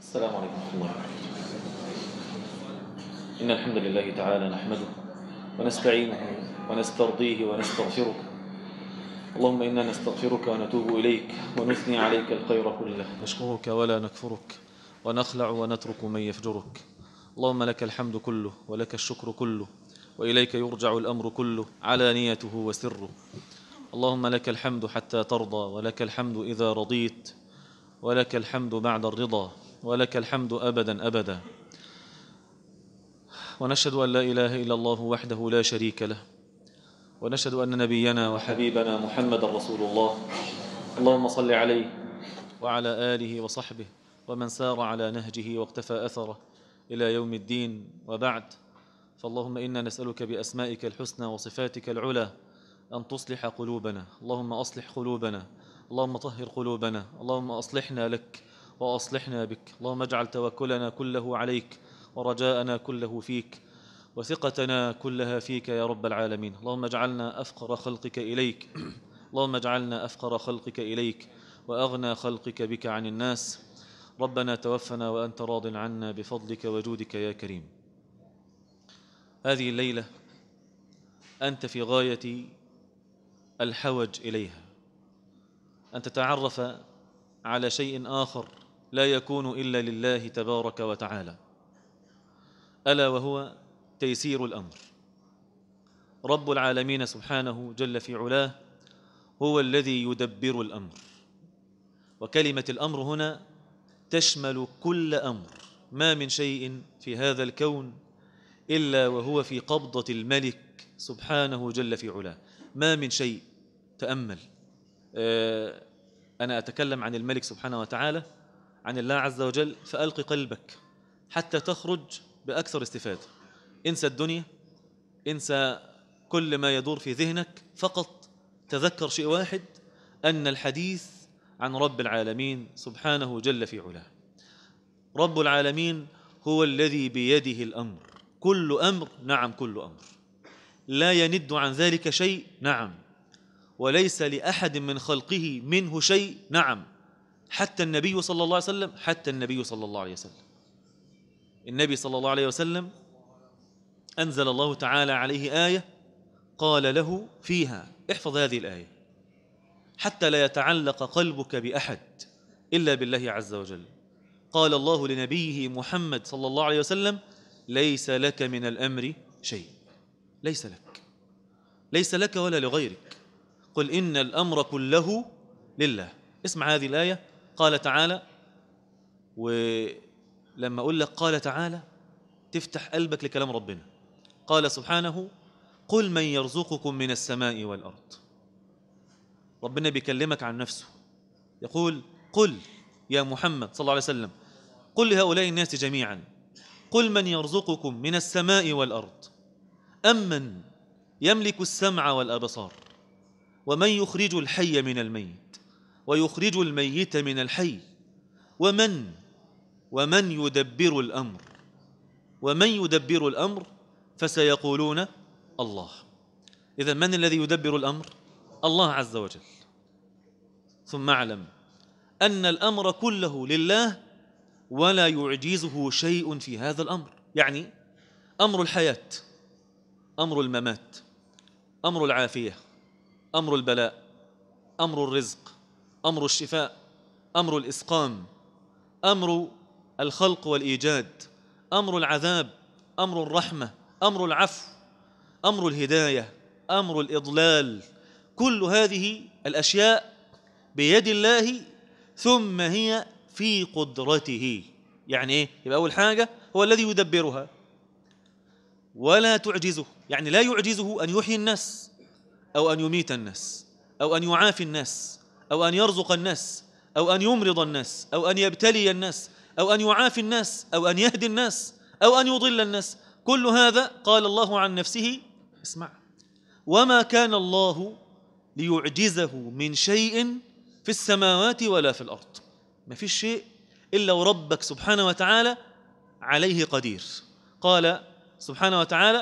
السلام عليكم ورحمة الله وبركاته إن الحمد لله تعالى نحمده ونستعينه ونسترضيه ونستغفره اللهم إنا نستغفرك ونتوب إليك ونثني عليك الخير كله نشكرك ولا نكفرك ونخلع ونترك من يفجرك اللهم لك الحمد كله ولك الشكر كله وإليك يرجع الأمر كله علانيته وسره اللهم لك الحمد حتى ترضى ولك الحمد إذا رضيت ولك الحمد بعد الرضا ولك الحمد أبدا أبدا ونشهد أن لا إله إلا الله وحده لا شريك له ونشهد أن نبينا وحبيبنا محمد رسول الله اللهم صل عليه وعلى آله وصحبه ومن سار على نهجه واقتفى أثره إلى يوم الدين وبعد فاللهم إنا نسألك بأسمائك الحسنى وصفاتك العلى أن تصلح قلوبنا اللهم أصلح قلوبنا اللهم طهر قلوبنا اللهم أصلحنا لك وأصلحنا بك اللهم اجعل توكلنا كله عليك ورجاءنا كله فيك وثقتنا كلها فيك يا رب العالمين اللهم اجعلنا أفقر خلقك إليك اللهم اجعلنا أفقر خلقك إليك وأغنى خلقك بك عن الناس ربنا توفنا وأنت راض عنا بفضلك وجودك يا كريم هذه الليلة أنت في غاية الحوج إليها أن تتعرف على شيء آخر لا يكون إلا لله تبارك وتعالى ألا وهو تيسير الأمر رب العالمين سبحانه جل في علاه هو الذي يدبر الأمر وكلمة الأمر هنا تشمل كل أمر ما من شيء في هذا الكون إلا وهو في قبضة الملك سبحانه جل في علاه ما من شيء تأمل أنا أتكلم عن الملك سبحانه وتعالى عن الله عز وجل فألق قلبك حتى تخرج بأكثر استفادة انسى الدنيا انسى كل ما يدور في ذهنك فقط تذكر شيء واحد أن الحديث عن رب العالمين سبحانه جل في علاه رب العالمين هو الذي بيده الأمر كل أمر نعم كل أمر لا يند عن ذلك شيء نعم وليس لأحد من خلقه منه شيء نعم حتى النبي صلى الله عليه وسلم حتى النبي صلى الله عليه وسلم النبي صلى الله عليه وسلم أنزل الله تعالى عليه آية قال له فيها احفظ هذه الآية حتى لا يتعلق قلبك بأحد إلا بالله عز وجل قال الله لنبيه محمد صلى الله عليه وسلم ليس لك من الأمر شيء ليس لك ليس لك ولا لغيرك قل إن الأمر كله لله اسمع هذه الآية قال تعالى ولما أقول لك قال تعالى تفتح قلبك لكلام ربنا قال سبحانه قل من يرزقكم من السماء والأرض ربنا بيكلمك عن نفسه يقول قل يا محمد صلى الله عليه وسلم قل لهؤلاء الناس جميعا قل من يرزقكم من السماء والأرض أمن يملك السمع والأبصار ومن يخرج الحي من الميت ويخرج الميت من الحي ومن ومن يدبر الأمر ومن يدبر الأمر فسيقولون الله إذا من الذي يدبر الأمر الله عز وجل ثم اعلم أن الأمر كله لله ولا يعجزه شيء في هذا الأمر يعني أمر الحياة أمر الممات أمر العافية أمر البلاء أمر الرزق أمر الشفاء أمر الإسقام أمر الخلق والإيجاد أمر العذاب أمر الرحمة أمر العفو أمر الهداية أمر الإضلال كل هذه الأشياء بيد الله ثم هي في قدرته يعني إيه؟ يبقى أول حاجة هو الذي يدبرها ولا تعجزه يعني لا يعجزه أن يحيي الناس أو أن يميت الناس أو أن يعافي الناس أو أن يرزق الناس أو أن يمرض الناس أو أن يبتلي الناس أو أن يعافي الناس أو أن يهدي الناس أو أن يضل الناس كل هذا قال الله عن نفسه اسمع وما كان الله ليعجزه من شيء في السماوات ولا في الأرض ما فيش شيء إلا وربك سبحانه وتعالى عليه قدير قال سبحانه وتعالى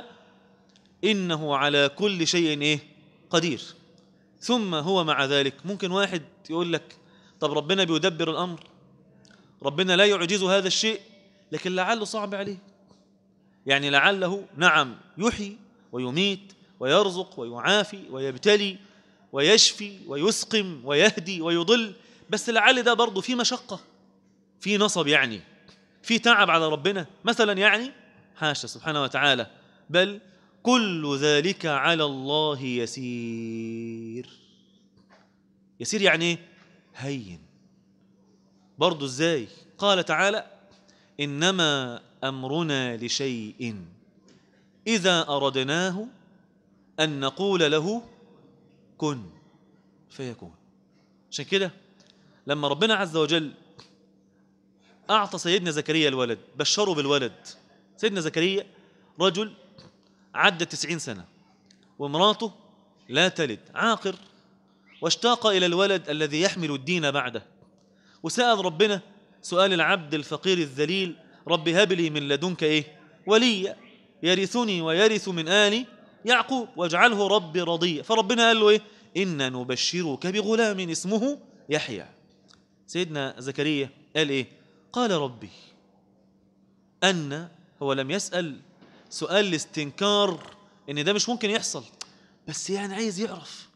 إنه على كل شيء إيه قدير ثم هو مع ذلك ممكن واحد يقول لك طب ربنا بيدبر الأمر ربنا لا يعجز هذا الشيء لكن لعله صعب عليه يعني لعله نعم يحيي ويميت ويرزق ويعافي ويبتلي ويشفي ويسقم ويهدي ويضل بس لعل ده برضه في مشقة في نصب يعني في تعب على ربنا مثلا يعني حاشا سبحانه وتعالى بل كل ذلك على الله يسير يسير يعني ايه هين برضه ازاي قال تعالى انما امرنا لشيء اذا اردناه ان نقول له كن فيكون عشان كده لما ربنا عز وجل أعطى سيدنا زكريا الولد بشره بالولد سيدنا زكريا رجل عدى تسعين سنة وامراته لا تلد عاقر واشتاق إلى الولد الذي يحمل الدين بعده وسأل ربنا سؤال العبد الفقير الذليل رب هب لي من لدنك إيه وليا يرثني ويرث من آل يعقوب واجعله ربي رضيا فربنا قال له إيه إنا نبشرك بغلام اسمه يحيى سيدنا زكريا قال إيه قال ربي أن هو لم يسأل سؤال الاستنكار إن ده مش ممكن يحصل بس يعني عايز يعرف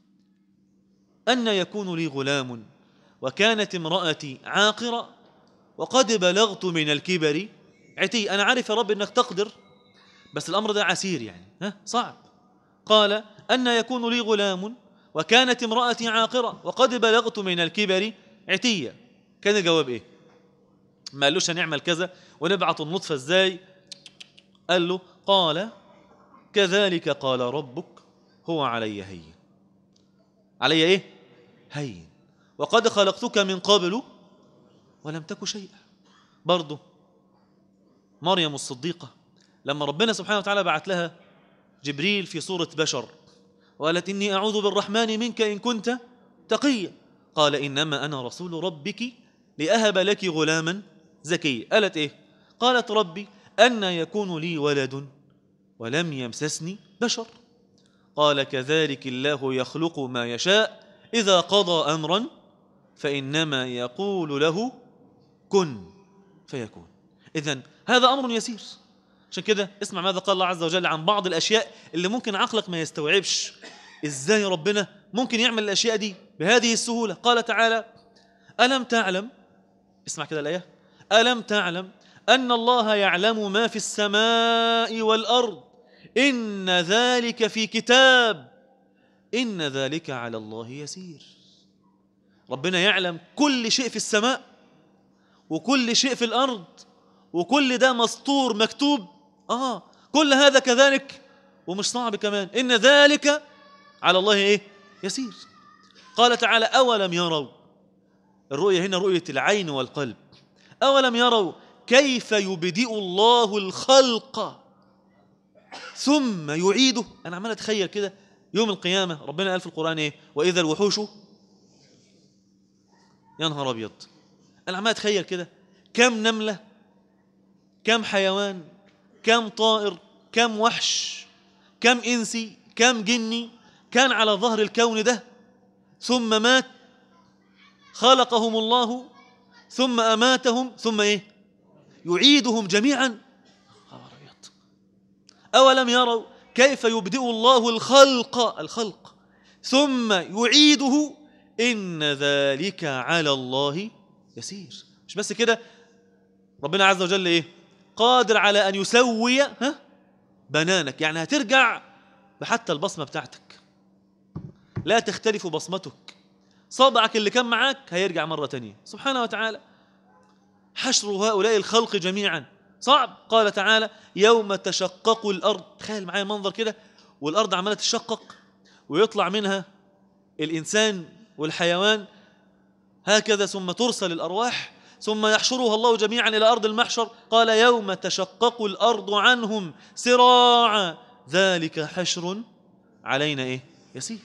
أن يكون لي غلام وكانت امرأتي عاقرة وقد بلغت من الكبر عتي أنا عارف يا رب أنك تقدر بس الأمر ده عسير يعني ها صعب قال أن يكون لي غلام وكانت امرأتي عاقرة وقد بلغت من الكبر عتية كان الجواب إيه ما قالوش هنعمل كذا ونبعث النطفة إزاي قال له قال كذلك قال ربك هو علي هين علي إيه هين وقد خلقتك من قبل ولم تك شيئا برضه مريم الصديقة لما ربنا سبحانه وتعالى بعت لها جبريل في صورة بشر وقالت إني أعوذ بالرحمن منك إن كنت تقيا قال إنما أنا رسول ربك لأهب لك غلاما زكيا قالت إيه قالت ربي أن يكون لي ولد ولم يمسسني بشر قال كذلك الله يخلق ما يشاء إذا قضى أمرا فإنما يقول له كن فيكون إذن هذا أمر يسير عشان كده اسمع ماذا قال الله عز وجل عن بعض الأشياء اللي ممكن عقلك ما يستوعبش إزاي ربنا ممكن يعمل الأشياء دي بهذه السهولة قال تعالى ألم تعلم اسمع كده الآية ألم تعلم أن الله يعلم ما في السماء والأرض إن ذلك في كتاب إن ذلك على الله يسير ربنا يعلم كل شيء في السماء وكل شيء في الأرض وكل ده مسطور مكتوب آه كل هذا كذلك ومش صعب كمان إن ذلك على الله إيه يسير قال تعالى أولم يروا الرؤية هنا رؤية العين والقلب أولم يروا كيف يبدئ الله الخلق ثم يعيده أنا عمال أتخيل كده يوم القيامة ربنا قال في القرآن إيه وإذا الوحوش يا نهار أبيض أنا عمال أتخيل كده كم نملة كم حيوان كم طائر كم وحش كم إنسي كم جني كان على ظهر الكون ده ثم مات خلقهم الله ثم أماتهم ثم إيه يعيدهم جميعا أولم يروا كيف يبدئ الله الخلق الخلق ثم يعيده إن ذلك على الله يسير مش بس كده ربنا عز وجل إيه قادر على أن يسوي ها بنانك يعني هترجع بحتى البصمة بتاعتك لا تختلف بصمتك صبعك اللي كان معاك هيرجع مرة تانية سبحانه وتعالى حشر هؤلاء الخلق جميعا صعب قال تعالى يوم تشقق الأرض تخيل معايا منظر كده والأرض عمالة تشقق ويطلع منها الإنسان والحيوان هكذا ثم ترسل الأرواح ثم يحشرها الله جميعا إلى أرض المحشر قال يوم تشقق الأرض عنهم سراعا ذلك حشر علينا إيه يسير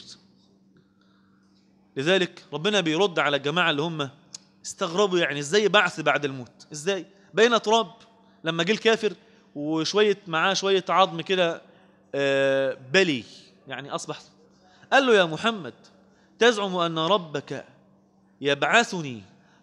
لذلك ربنا بيرد على الجماعة اللي هم استغربوا يعني ازاي بعث بعد الموت ازاي بين تراب لما جه الكافر وشوية معاه شوية عظم كده آه، بلي يعني أصبح قال له يا محمد تزعم أن ربك يبعثني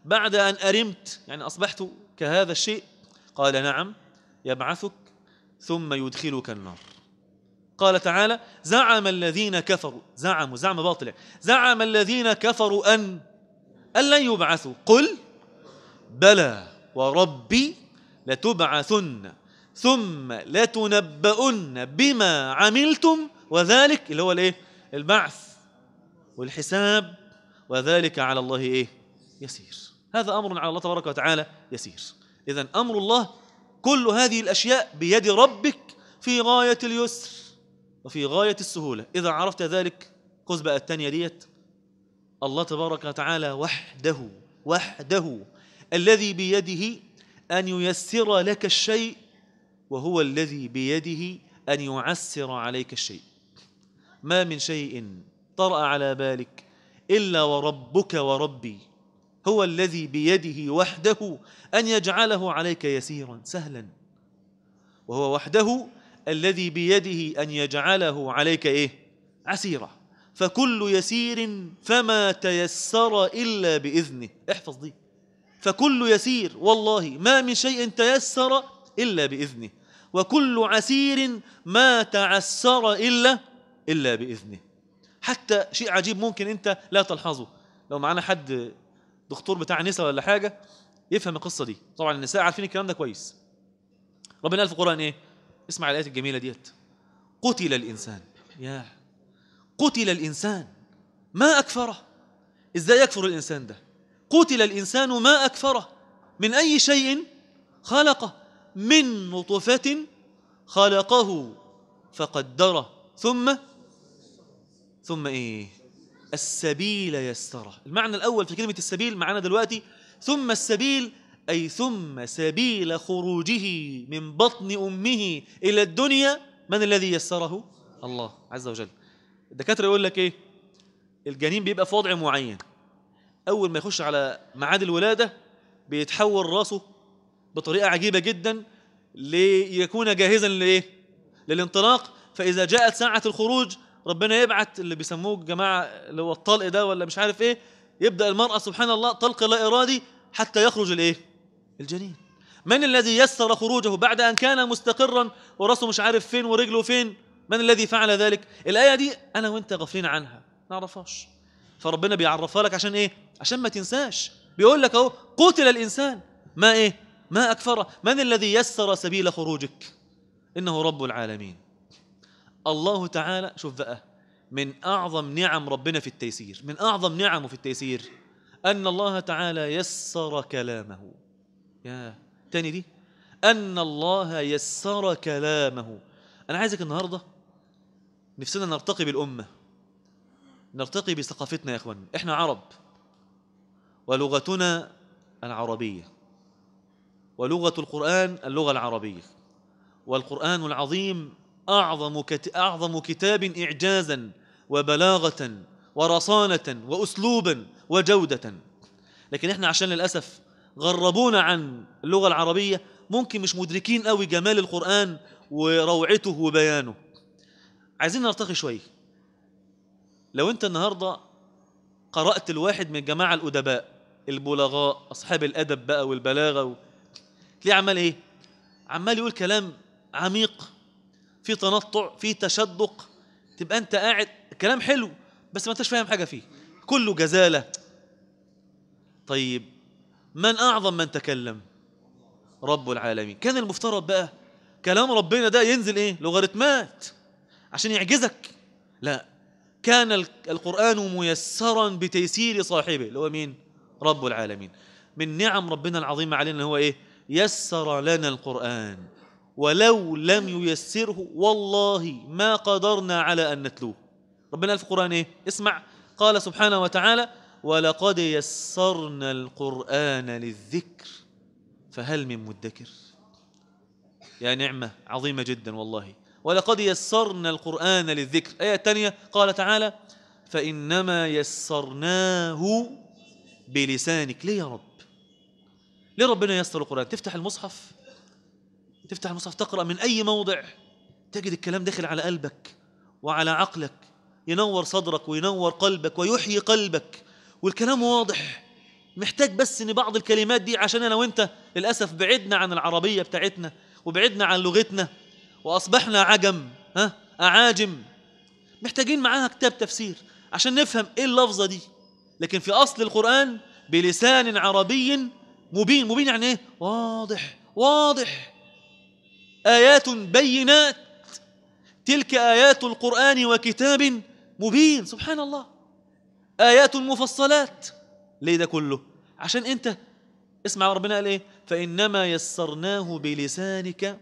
بعد أن أرمت يعني أصبحت كهذا الشيء قال نعم يبعثك ثم يدخلك النار قال تعالى زعم الذين كفروا زعموا زعم باطل زعم الذين كفروا أن أن لن يبعثوا قل بلى وربي لتبعثن ثم لتنبؤن بما عملتم وذلك اللي هو الايه البعث والحساب وذلك على الله ايه يسير هذا امر على الله تبارك وتعالى يسير اذا امر الله كل هذه الاشياء بيد ربك في غايه اليسر وفي غايه السهوله اذا عرفت ذلك خذ بقى الثانيه ديت الله تبارك وتعالى وحده وحده الذي بيده ان ييسر لك الشيء وهو الذي بيده ان يعسر عليك الشيء ما من شيء طرأ على بالك الا وربك وربي هو الذي بيده وحده ان يجعله عليك يسيرا سهلا وهو وحده الذي بيده ان يجعله عليك ايه عسيرا فكل يسير فما تيسر الا باذنه احفظ دي فكل يسير والله ما من شيء تيسر الا باذنه وكل عسير ما تعسر الا الا باذنه حتى شيء عجيب ممكن انت لا تلحظه لو معانا حد دكتور بتاع نساء ولا حاجه يفهم القصه دي طبعا النساء عارفين الكلام ده كويس ربنا قال في القران ايه اسمع الايات الجميله ديت قتل الانسان يا قتل الانسان ما اكفره ازاي يكفر الانسان ده قتل الانسان ما اكفره من اي شيء خلقه من نطفه خلقه فقدره ثم ثم ايه السبيل يسره المعنى الاول في كلمه السبيل معانا دلوقتي ثم السبيل اي ثم سبيل خروجه من بطن امه الى الدنيا من الذي يسره الله عز وجل الدكاتره يقول لك ايه الجنين بيبقى في وضع معين اول ما يخش على ميعاد الولاده بيتحول راسه بطريقه عجيبه جدا ليكون جاهزا لايه للانطلاق فاذا جاءت ساعه الخروج ربنا يبعت اللي بيسموه الجماعه اللي هو الطلق ده ولا مش عارف ايه يبدا المراه سبحان الله طلق لا ارادي حتى يخرج الايه الجنين من الذي يسر خروجه بعد ان كان مستقرا وراسه مش عارف فين ورجله فين من الذي فعل ذلك الايه دي انا وانت غافلين عنها ما نعرفهاش فربنا بيعرفها لك عشان ايه عشان ما تنساش بيقول لك اهو قتل الانسان ما ايه ما اكفره من الذي يسر سبيل خروجك انه رب العالمين الله تعالى شوف بقى من اعظم نعم ربنا في التيسير من اعظم نعمه في التيسير ان الله تعالى يسر كلامه يا تاني دي ان الله يسر كلامه انا عايزك النهارده نفسنا نرتقي بالامه نرتقي بثقافتنا يا اخوان احنا عرب ولغتنا العربيه ولغه القران اللغه العربيه والقران العظيم اعظم كت... اعظم كتاب اعجازا وبلاغه ورصانه واسلوبا وجوده لكن احنا عشان للاسف غربونا عن اللغه العربيه ممكن مش مدركين قوي جمال القران وروعته وبيانه عايزين نرتقي شويه لو انت النهارده قرات الواحد من الجماعه الادباء البلغاء اصحاب الادب بقى والبلاغه و... تلاقيه عمال ايه عمال يقول كلام عميق في تنطع في تشدق تبقى انت قاعد كلام حلو بس ما انتش فاهم حاجه فيه كله جزاله طيب من اعظم من تكلم رب العالمين كان المفترض بقى كلام ربنا ده ينزل ايه لوغاريتمات عشان يعجزك لا كان القران ميسرا بتيسير صاحبه اللي هو مين رب العالمين من نعم ربنا العظيمه علينا هو ايه يسر لنا القران ولو لم ييسره والله ما قدرنا على ان نتلوه ربنا في القران ايه اسمع قال سبحانه وتعالى ولقد يسرنا القران للذكر فهل من مدكر يا نعمه عظيمه جدا والله ولقد يسرنا القران للذكر ايه الثانيه قال تعالى فانما يسرناه بلسانك ليه يا رب ليه ربنا يسر القران تفتح المصحف تفتح المصحف تقرأ من أي موضع تجد الكلام داخل على قلبك وعلى عقلك ينور صدرك وينور قلبك ويحيي قلبك والكلام واضح محتاج بس ان بعض الكلمات دي عشان انا وانت للاسف بعدنا عن العربيه بتاعتنا وبعدنا عن لغتنا واصبحنا عجم ها اعاجم محتاجين معاها كتاب تفسير عشان نفهم ايه اللفظه دي لكن في اصل القران بلسان عربي مبين مبين يعني ايه واضح واضح ايات بينات تلك ايات القران وكتاب مبين سبحان الله ايات مفصلات ليه ده كله عشان انت اسمع ربنا قال ايه فانما يسرناه بلسانك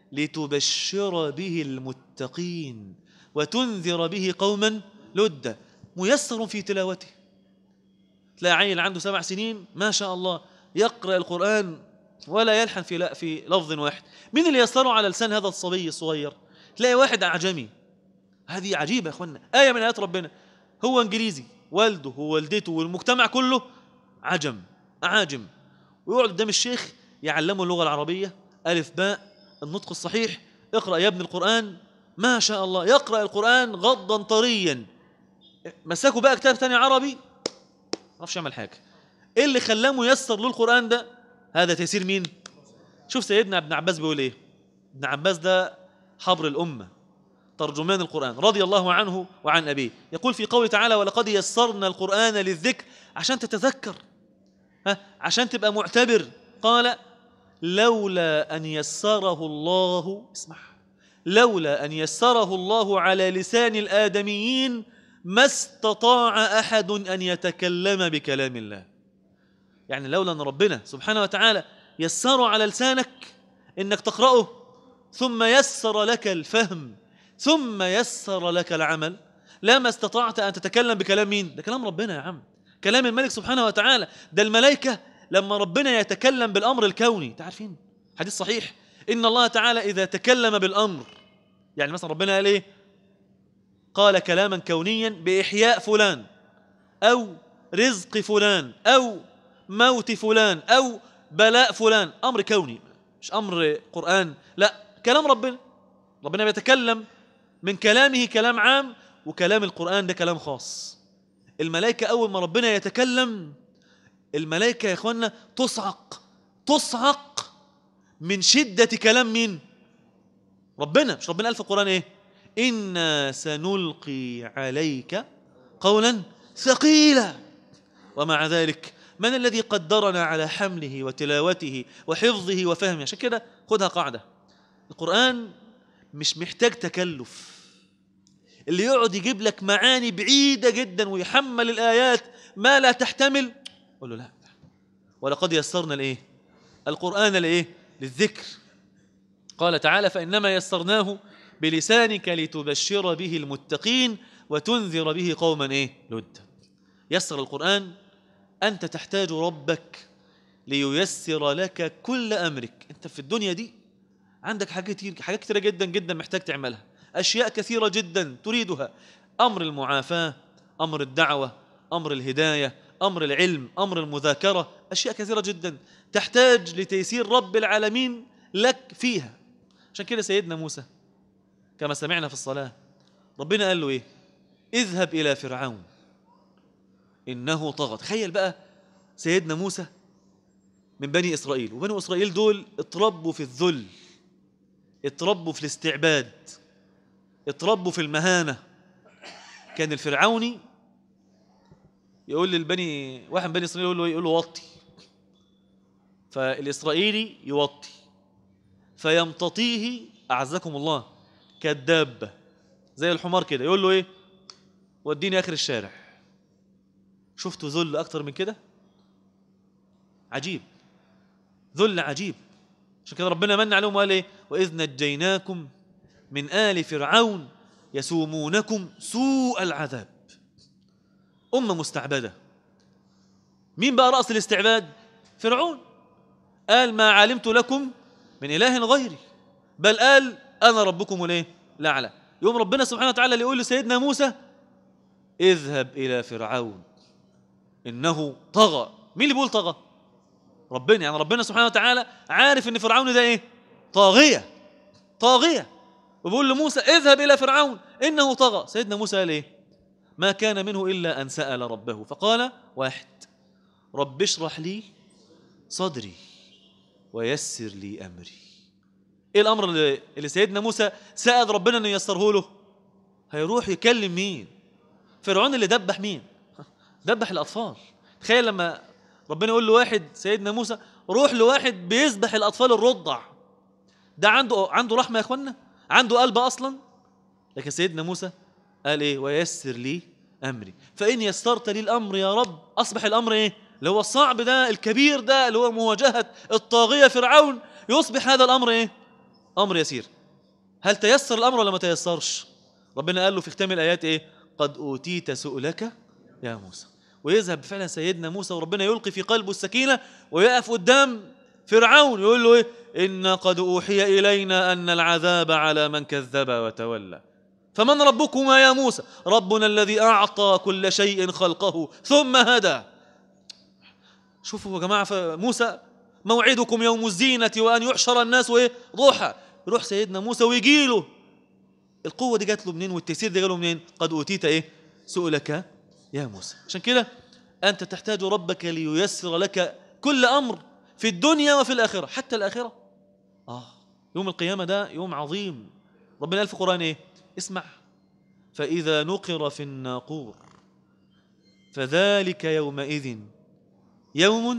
لتبشر به المتقين وتنذر به قوما لدا ميسر في تلاوته تلاقي عيل عنده سبع سنين ما شاء الله يقرأ القرآن ولا يلحن في لا في لفظ واحد مين اللي يسره على لسان هذا الصبي الصغير تلاقي واحد أعجمي هذه عجيبة يا أخوانا آية من آيات ربنا هو إنجليزي والده ووالدته والمجتمع كله عجم أعاجم ويقعد قدام الشيخ يعلمه اللغة العربية ألف باء النطق الصحيح اقرأ يا ابن القرآن ما شاء الله يقرأ القرآن غضا طريا مسكوا بقى كتاب تاني عربي ما عرفش يعمل حاجة ايه اللي خلاه ميسر له القرآن ده هذا تيسير مين شوف سيدنا ابن عباس بيقول ايه ابن عباس ده حبر الأمة ترجمان القرآن رضي الله عنه وعن أبيه يقول في قوله تعالى ولقد يسرنا القرآن للذكر عشان تتذكر ها عشان تبقى معتبر قال لولا أن يسره الله اسمع لولا أن يسره الله على لسان الآدميين ما استطاع أحد أن يتكلم بكلام الله يعني لولا أن ربنا سبحانه وتعالى يسره على لسانك إنك تقرأه ثم يسر لك الفهم ثم يسر لك العمل لما استطعت أن تتكلم بكلام مين؟ ده كلام ربنا يا عم كلام الملك سبحانه وتعالى ده الملائكة لما ربنا يتكلم بالأمر الكوني تعرفين حديث صحيح إن الله تعالى إذا تكلم بالأمر يعني مثلا ربنا قال إيه قال كلاما كونيا بإحياء فلان أو رزق فلان أو موت فلان أو بلاء فلان أمر كوني مش أمر قرآن لا كلام ربنا ربنا بيتكلم من كلامه كلام عام وكلام القرآن ده كلام خاص الملائكة أول ما ربنا يتكلم الملائكة يا إخوانا تصعق تصعق من شدة كلام مين ربنا مش ربنا قال في القرآن إيه إنا سنلقي عليك قولا ثقيلا ومع ذلك من الذي قدرنا على حمله وتلاوته وحفظه وفهمه عشان كده خدها قاعدة القرآن مش محتاج تكلف اللي يقعد يجيب لك معاني بعيدة جدا ويحمل الآيات ما لا تحتمل قول له لا ولقد يسرنا الايه القرآن لايه للذكر قال تعالى فإنما يسرناه بلسانك لتبشر به المتقين وتنذر به قوما ايه لد يسر القرآن أنت تحتاج ربك لييسر لك كل أمرك أنت في الدنيا دي عندك حاجات كتير حاجات كتيرة جدا جدا محتاج تعملها أشياء كثيرة جدا تريدها أمر المعافاة أمر الدعوة أمر الهداية أمر العلم أمر المذاكرة أشياء كثيرة جدا تحتاج لتيسير رب العالمين لك فيها عشان كده سيدنا موسى كما سمعنا في الصلاة ربنا قال له إيه اذهب إلى فرعون إنه طغى تخيل بقى سيدنا موسى من بني إسرائيل وبني إسرائيل دول اتربوا في الذل اتربوا في الاستعباد اتربوا في المهانة كان الفرعوني يقول للبني واحد من بني إسرائيل يقول له يقول له وطي فالإسرائيلي يوطي فيمتطيه أعزكم الله كالدابة زي الحمار كده يقول له إيه وديني آخر الشارع شفتوا ذل أكتر من كده عجيب ذل عجيب عشان كده ربنا من عليهم وقال ايه واذ نجيناكم من ال فرعون يسومونكم سوء العذاب امه مستعبده مين بقى راس الاستعباد فرعون قال ما علمت لكم من اله غيري بل قال انا ربكم الايه الاعلى يوم ربنا سبحانه وتعالى اللي يقول لسيدنا موسى اذهب الى فرعون انه طغى مين اللي بيقول طغى ربنا يعني ربنا سبحانه وتعالى عارف ان فرعون ده ايه طاغيه طاغيه وبيقول لموسى اذهب الى فرعون انه طغى سيدنا موسى قال ايه ما كان منه الا ان سال ربه فقال واحد رب اشرح لي صدري ويسر لي امري ايه الامر اللي, اللي سيدنا موسى سأل ربنا انه ييسره له هيروح يكلم مين فرعون اللي دبح مين دبح الاطفال تخيل لما ربنا يقول لواحد سيدنا موسى روح لواحد بيذبح الاطفال الرضع ده عنده عنده رحمه يا اخوانا عنده قلب اصلا لكن سيدنا موسى قال ايه ويسر لي امري فان يسرت لي الامر يا رب اصبح الامر ايه اللي هو الصعب ده الكبير ده اللي هو مواجهه الطاغيه فرعون يصبح هذا الامر ايه امر يسير هل تيسر الامر ولا ما تيسرش ربنا قال له في ختام الايات ايه قد اوتيت سؤلك يا موسى ويذهب فعلا سيدنا موسى وربنا يلقي في قلبه السكينه ويقف قدام فرعون يقول له ايه ان قد اوحي الينا ان العذاب على من كذب وتولى فمن ربكما يا موسى ربنا الذي اعطى كل شيء خلقه ثم هدى شوفوا يا جماعه موسى موعدكم يوم الزينه وان يحشر الناس ايه ضحى يروح سيدنا موسى ويجي له القوه دي جات له منين والتيسير ده جاله منين قد اوتيت ايه سؤلك يا موسى عشان كده انت تحتاج ربك لييسر لك كل امر في الدنيا وفي الاخره حتى الاخره اه يوم القيامه ده يوم عظيم ربنا قال في القران ايه اسمع فاذا نقر في الناقور فذلك يومئذ يوم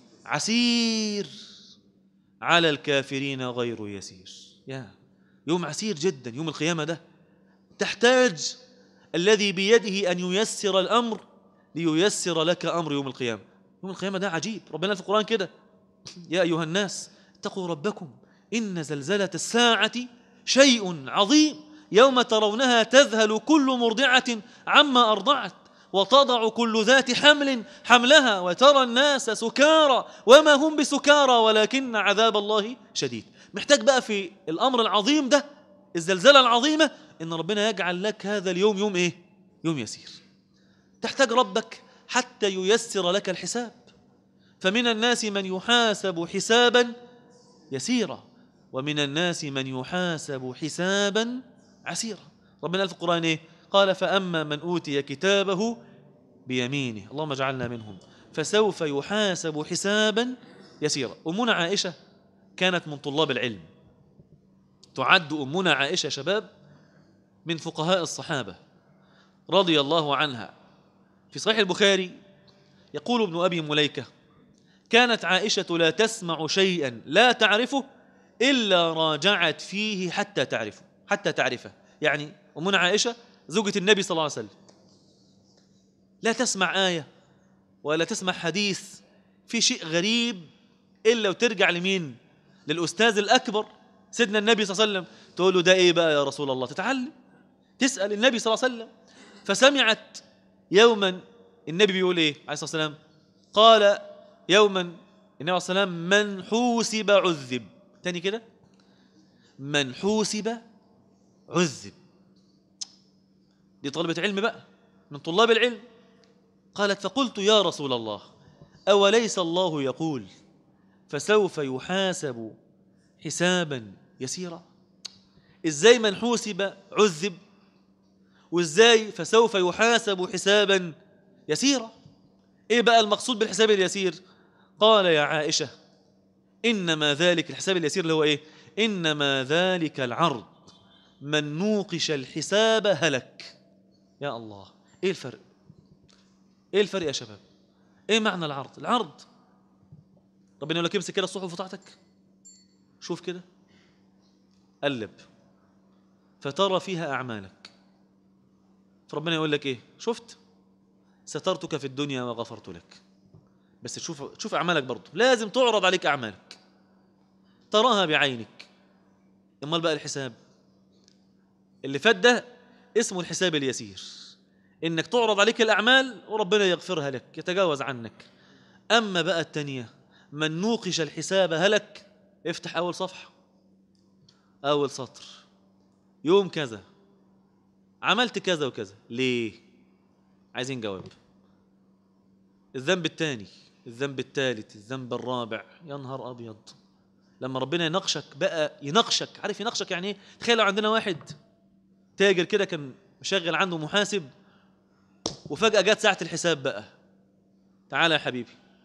عسير على الكافرين غير يسير يا يوم عسير جدا يوم القيامة ده تحتاج الذي بيده أن ييسر الأمر لييسر لك أمر يوم القيامة يوم القيامة ده عجيب ربنا في القرآن كده يا أيها الناس اتقوا ربكم إن زلزلة الساعة شيء عظيم يوم ترونها تذهل كل مرضعة عما أرضعت وتضع كل ذات حمل حملها وترى الناس سكارى وما هم بسكارى ولكن عذاب الله شديد محتاج بقى في الأمر العظيم ده الزلزلة العظيمة إن ربنا يجعل لك هذا اليوم يوم إيه؟ يوم يسير تحتاج ربك حتى ييسر لك الحساب فمن الناس من يحاسب حسابا يسيرا ومن الناس من يحاسب حسابا عسيرا ربنا قال في القرآن إيه؟ قال فأما من أوتي كتابه بيمينه اللهم اجعلنا منهم فسوف يحاسب حسابا يسيرا أمنا عائشة كانت من طلاب العلم تعد أمنا عائشة شباب من فقهاء الصحابة رضي الله عنها في صحيح البخاري يقول ابن أبي مليكة كانت عائشة لا تسمع شيئا لا تعرفه إلا راجعت فيه حتى تعرفه حتى تعرفه يعني أمنا عائشة زوجة النبي صلى الله عليه وسلم لا تسمع آية ولا تسمع حديث في شيء غريب إلا وترجع لمين للأستاذ الأكبر سيدنا النبي صلى الله عليه وسلم تقول له ده إيه بقى يا رسول الله تتعلم تسأل النبي صلى الله عليه وسلم فسمعت يوما النبي بيقول إيه عليه الصلاة والسلام قال يوما النبي عليه الصلاة والسلام من حوسب عذب تاني كده من حوسب عذب دي طلبة علم بقى من طلاب العلم قالت فقلت يا رسول الله أوليس الله يقول فسوف يحاسب حسابا يسيرا ازاي من حوسب عذب وازاي فسوف يحاسب حسابا يسيرا ايه بقى المقصود بالحساب اليسير قال يا عائشة إنما ذلك الحساب اليسير اللي هو ايه إنما ذلك العرض من نوقش الحساب هلك يا الله ايه الفرق ايه الفرق يا شباب ايه معنى العرض العرض ربنا يقول لك امسك كده الصحف بتاعتك شوف كده قلب فترى فيها اعمالك فربنا يقول لك ايه شفت سترتك في الدنيا وغفرت لك بس تشوف تشوف اعمالك برضه لازم تعرض عليك اعمالك تراها بعينك امال بقى الحساب اللي فات ده اسمه الحساب اليسير انك تعرض عليك الاعمال وربنا يغفرها لك يتجاوز عنك اما بقى التانيه من نوقش الحساب هلك افتح اول صفحه اول سطر يوم كذا عملت كذا وكذا ليه عايزين جواب الذنب الثاني الذنب الثالث الذنب الرابع يا نهار ابيض لما ربنا يناقشك بقى يناقشك عارف يناقشك يعني ايه تخيل لو عندنا واحد تاجر كده كان مشغل عنده محاسب وفجأة جت ساعة الحساب بقى تعالى يا حبيبي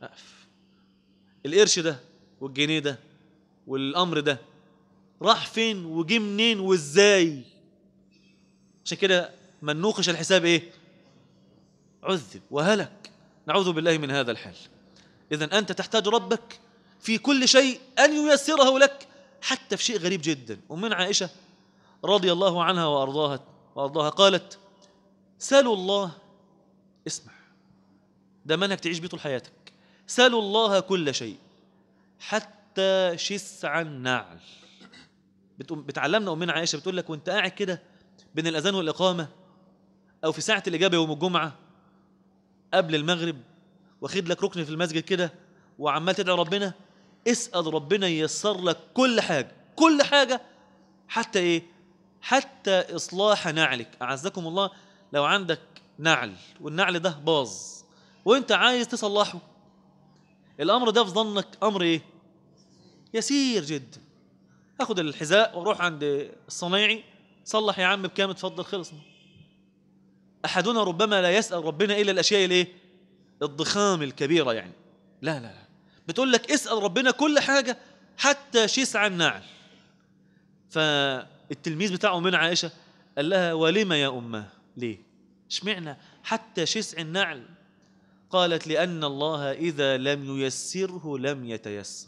أقف القرش ده والجنيه ده والأمر ده راح فين وجه منين وازاي عشان كده من نوقش الحساب ايه عذب وهلك نعوذ بالله من هذا الحال إذا أنت تحتاج ربك في كل شيء أن ييسره لك حتى في شيء غريب جدا ومن عائشة رضي الله عنها وأرضاها وأرضاها قالت سالوا الله اسمع ده منهج تعيش بيه طول حياتك سالوا الله كل شيء حتى شسع النعل بتقوم بتعلمنا أمنا عائشة بتقول لك وانت قاعد كده بين الأذان والإقامة أو في ساعة الإجابة يوم الجمعة قبل المغرب واخد لك ركن في المسجد كده وعمال تدعي ربنا اسأل ربنا ييسر لك كل حاجة كل حاجة حتى ايه حتى إصلاح نعلك أعزكم الله لو عندك نعل والنعل ده باظ وانت عايز تصلحه الأمر ده في ظنك أمر ايه يسير جدا اخد الحذاء واروح عند الصنايعي صلح يا عم بكام اتفضل خلصنا احدنا ربما لا يسال ربنا الا الاشياء الايه الضخام الكبيره يعني لا لا لا بتقول لك اسال ربنا كل حاجه حتى شسع النعل فالتلميذ بتاعه من عائشه قال لها ولم يا اماه ليه اشمعنى حتى شسع النعل قالت لان الله اذا لم ييسره لم يتيسر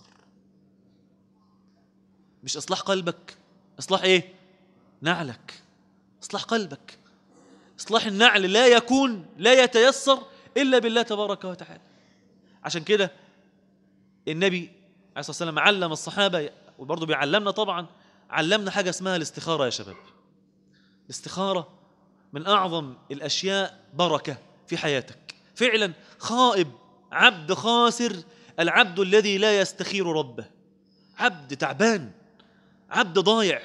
مش اصلاح قلبك اصلاح ايه نعلك اصلاح قلبك اصلاح النعل لا يكون لا يتيسر الا بالله تبارك وتعالى عشان كده النبي عليه الصلاه والسلام علم الصحابه وبرضه بيعلمنا طبعا علمنا حاجه اسمها الاستخاره يا شباب الاستخاره من اعظم الاشياء بركه في حياتك فعلا خائب عبد خاسر العبد الذي لا يستخير ربه عبد تعبان عبد ضايع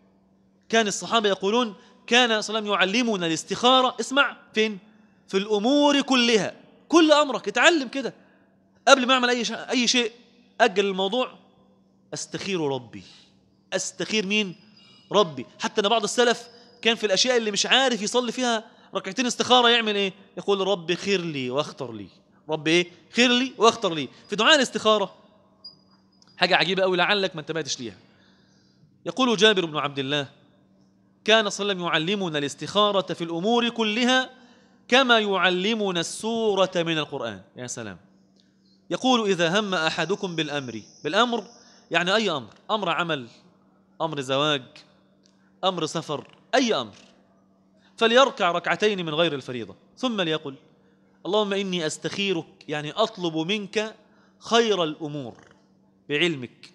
كان الصحابه يقولون كان صلى الله عليه وسلم يعلمنا الاستخاره اسمع فين في الامور كلها كل امرك اتعلم كده قبل ما اعمل اي شيء اي شيء اجل الموضوع استخير ربي استخير مين ربي حتى ان بعض السلف كان في الاشياء اللي مش عارف يصلي فيها ركعتين استخاره يعمل ايه يقول ربي خير لي واختر لي رب ايه خير لي واختر لي في دعاء الاستخاره حاجه عجيبه قوي لعلك ما انتبهتش ليها يقول جابر بن عبد الله كان صلى الله عليه وسلم يعلمنا الاستخاره في الامور كلها كما يعلمنا السوره من القران يا سلام يقول اذا هم احدكم بالامر بالامر يعني اي امر امر عمل امر زواج امر سفر اي امر فليركع ركعتين من غير الفريضه ثم ليقل اللهم اني استخيرك يعني اطلب منك خير الامور بعلمك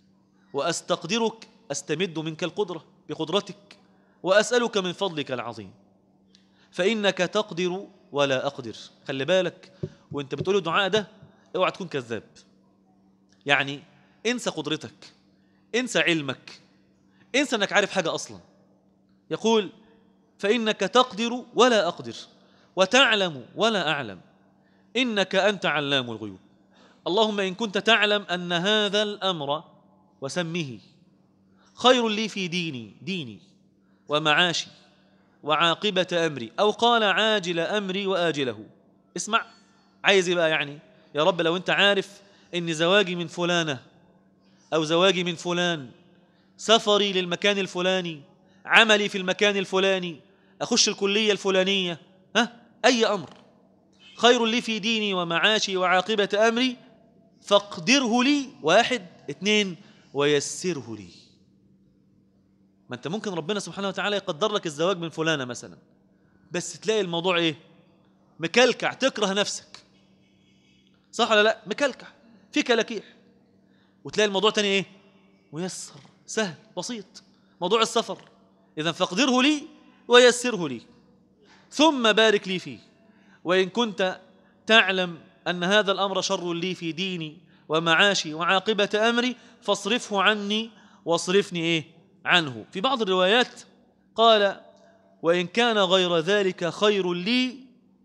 واستقدرك استمد منك القدره بقدرتك واسالك من فضلك العظيم فانك تقدر ولا اقدر خلي بالك وانت بتقول الدعاء ده اوعى تكون كذاب يعني انسى قدرتك انسى علمك انسى انك عارف حاجه اصلا يقول فانك تقدر ولا اقدر وتعلم ولا اعلم انك انت علام الغيوب اللهم ان كنت تعلم ان هذا الامر وسمه خير لي في ديني ديني ومعاشي وعاقبه امري او قال عاجل امري واجله اسمع عايز ايه بقى يعني يا رب لو انت عارف ان زواجي من فلانه او زواجي من فلان سفري للمكان الفلاني عملي في المكان الفلاني اخش الكليه الفلانيه ها اي امر خير لي في ديني ومعاشي وعاقبه امري فاقدره لي واحد اثنين ويسره لي ما انت ممكن ربنا سبحانه وتعالى يقدر لك الزواج من فلانه مثلا بس تلاقي الموضوع ايه مكلكع تكره نفسك صح ولا لا مكلكع في كلاكيع وتلاقي الموضوع تاني ايه ميسر سهل بسيط موضوع السفر اذا فاقدره لي ويسره لي ثم بارك لي فيه وان كنت تعلم ان هذا الامر شر لي في ديني ومعاشي وعاقبه امري فاصرفه عني واصرفني ايه عنه في بعض الروايات قال وان كان غير ذلك خير لي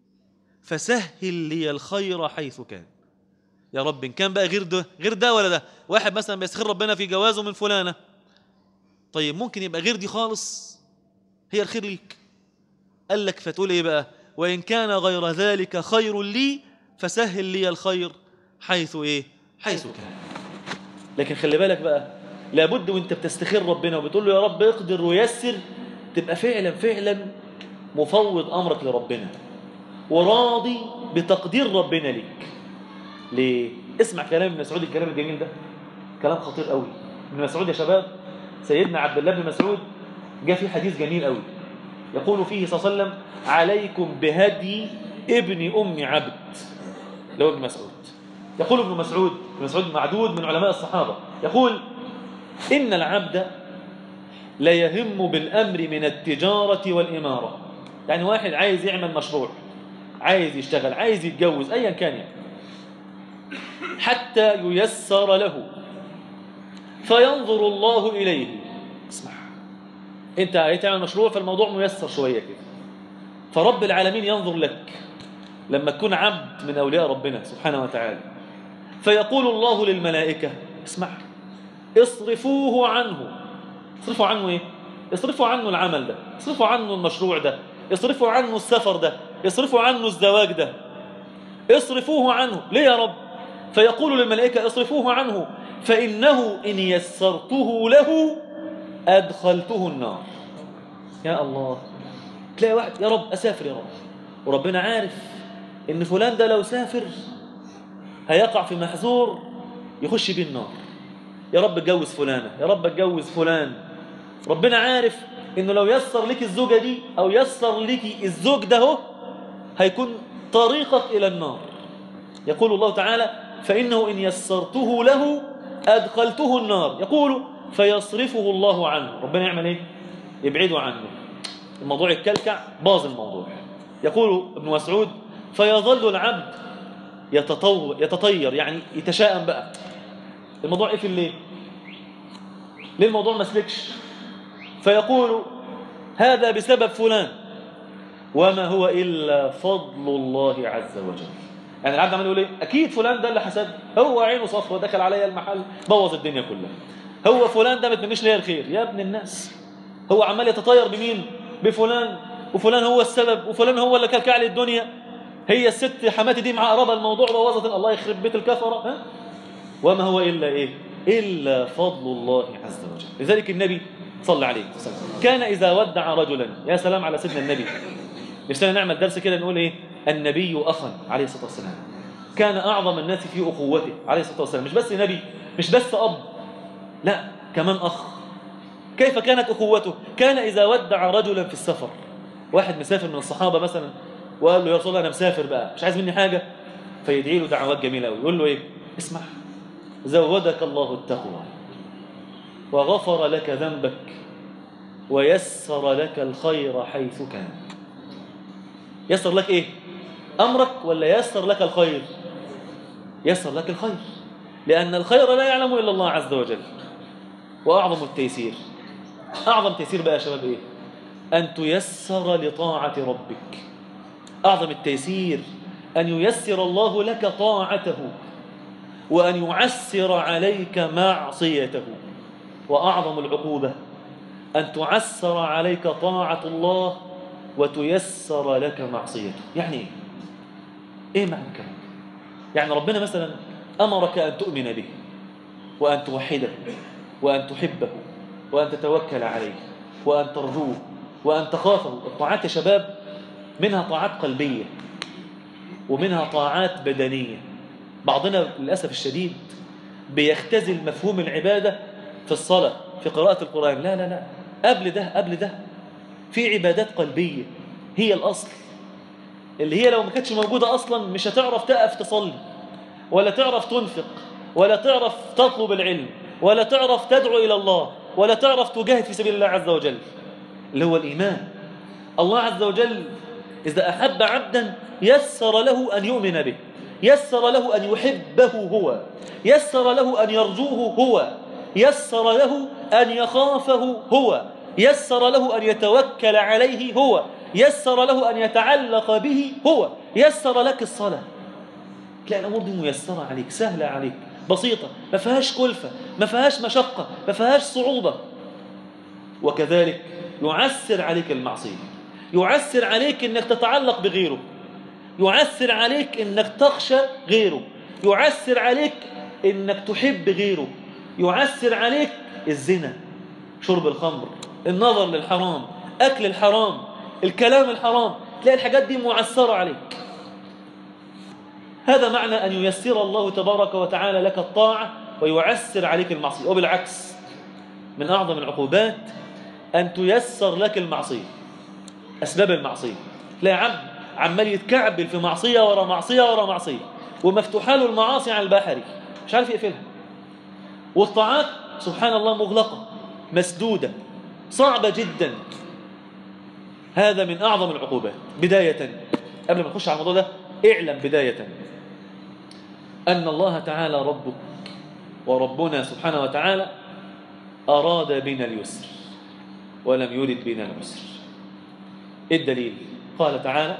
فسهل لي الخير حيث كان يا رب ان كان بقى غير ده غير ده ولا ده واحد مثلا بيستخير ربنا في جوازه من فلانه طيب ممكن يبقى غير دي خالص هي الخير ليك قال لك فتقول ايه بقى وان كان غير ذلك خير لي فسهل لي الخير حيث ايه حيث كان لكن خلي بالك بقى لابد وانت بتستخير ربنا وبتقول له يا رب اقدر ويسر تبقى فعلا فعلا مفوض امرك لربنا وراضي بتقدير ربنا ليك ليه اسمع كلام ابن مسعود الكلام الجميل ده كلام خطير قوي ابن مسعود يا شباب سيدنا عبد الله بن مسعود جاء فيه حديث جميل قوي يقول فيه صلى الله عليه وسلم عليكم بهدي ابن ام عبد اللي هو ابن مسعود يقول ابن مسعود ابن مسعود معدود من علماء الصحابه يقول ان العبد لا يهم بالامر من التجاره والاماره يعني واحد عايز يعمل مشروع عايز يشتغل عايز يتجوز ايا كان يعني حتى ييسر له فينظر الله إليه اسمع انت هتعمل مشروع فالموضوع ميسر شوية كده فرب العالمين ينظر لك لما تكون عبد من أولياء ربنا سبحانه وتعالى فيقول الله للملائكة اسمع اصرفوه عنه اصرفوا عنه ايه اصرفوا عنه العمل ده اصرفوا عنه المشروع ده اصرفوا عنه السفر ده اصرفوا عنه الزواج ده اصرفوه عنه ليه يا رب فيقول للملائكة اصرفوه عنه فإنه إن يسرته له أدخلته النار يا الله تلاقي واحد يا رب أسافر يا رب وربنا عارف إن فلان ده لو سافر هيقع في محذور يخش بيه النار يا رب اتجوز فلانة يا رب اتجوز فلان ربنا عارف إنه لو يسر لك الزوجة دي أو يسر لك الزوج ده هو هيكون طريقك إلى النار يقول الله تعالى فإنه إن يسرته له أدخلته النار يقول فيصرفه الله عنه ربنا يعمل إيه يبعده عنه الموضوع يتكلكع باظ الموضوع يقول ابن مسعود فيظل العبد يتطو يتطير يعني يتشائم بقى الموضوع قفل ليه ليه الموضوع ما سلكش فيقول هذا بسبب فلان وما هو إلا فضل الله عز وجل يعني العبد عمال يقول ايه اكيد فلان ده اللي حسد هو عينه صفرا دخل عليا المحل بوظ الدنيا كلها هو فلان ده ما تمنيش ليا الخير يا ابن الناس هو عمال يتطير بمين بفلان وفلان هو السبب وفلان هو اللي كلكع لي الدنيا هي الست حماتي دي معقربه الموضوع بوظت الله يخرب بيت الكفره ها وما هو الا ايه الا فضل الله عز وجل لذلك النبي صلى عليه وسلم كان اذا ودع رجلا يا سلام على سيدنا النبي نفسنا نعمل درس كده نقول ايه النبي اخا عليه الصلاه والسلام كان اعظم الناس في اخوته عليه الصلاه والسلام مش بس نبي مش بس اب لا كمان اخ كيف كانت اخوته كان اذا ودع رجلا في السفر واحد مسافر من الصحابه مثلا وقال له يا رسول الله انا مسافر بقى مش عايز مني حاجه فيدعي له دعوات جميله قوي يقول له ايه اسمع زودك الله التقوى وغفر لك ذنبك ويسر لك الخير حيث كان يسر لك ايه امرك ولا يسر لك الخير يسر لك الخير لان الخير لا يعلم الا الله عز وجل واعظم التيسير اعظم تيسير بقى يا شباب ايه ان تيسر لطاعه ربك اعظم التيسير ان ييسر الله لك طاعته وان يعسر عليك معصيته واعظم العقوبه ان تعسر عليك طاعه الله وتيسر لك معصيته يعني ايه ايه معنى الكلام يعني ربنا مثلا امرك ان تؤمن به وان توحده وان تحبه وان تتوكل عليه وان ترجوه وان تخافه الطاعات يا شباب منها طاعات قلبيه ومنها طاعات بدنيه بعضنا للاسف الشديد بيختزل مفهوم العباده في الصلاه في قراءه القران لا لا لا قبل ده قبل ده في عبادات قلبية هي الأصل اللي هي لو ما كانتش موجودة أصلا مش هتعرف تقف تصلي ولا تعرف تنفق ولا تعرف تطلب العلم ولا تعرف تدعو إلى الله ولا تعرف تجاهد في سبيل الله عز وجل اللي هو الإيمان الله عز وجل إذا أحب عبدا يسر له أن يؤمن به يسر له أن يحبه هو يسر له أن يرجوه هو يسر له أن يخافه هو يسر له أن يتوكل عليه هو يسر له أن يتعلق به هو يسر لك الصلاة تلاقي الأمور دي ميسرة عليك سهلة عليك بسيطة ما فيهاش كلفة ما فيهاش مشقة ما فيهاش صعوبة وكذلك يعسر عليك المعصية يعسر عليك أنك تتعلق بغيره يعسر عليك أنك تخشى غيره يعسر عليك انك تحب غيره يعسر عليك الزنا شرب الخمر النظر للحرام اكل الحرام الكلام الحرام تلاقي الحاجات دي معسرة عليك هذا معنى أن ييسر الله تبارك وتعالى لك الطاعة ويعسر عليك المعصية وبالعكس من أعظم العقوبات أن تيسر لك المعصية أسباب المعصية لا عبد عمال يتكعبل في معصية ورا معصية ورا معصية ومفتوحة له المعاصي على البحري مش عارف يقفلها والطاعات سبحان الله مغلقة مسدودة صعبة جدا هذا من أعظم العقوبات بداية قبل ما نخش على الموضوع ده اعلم بداية أن الله تعالى ربك وربنا سبحانه وتعالى أراد بنا اليسر ولم يرد بنا العسر إيه الدليل قال تعالى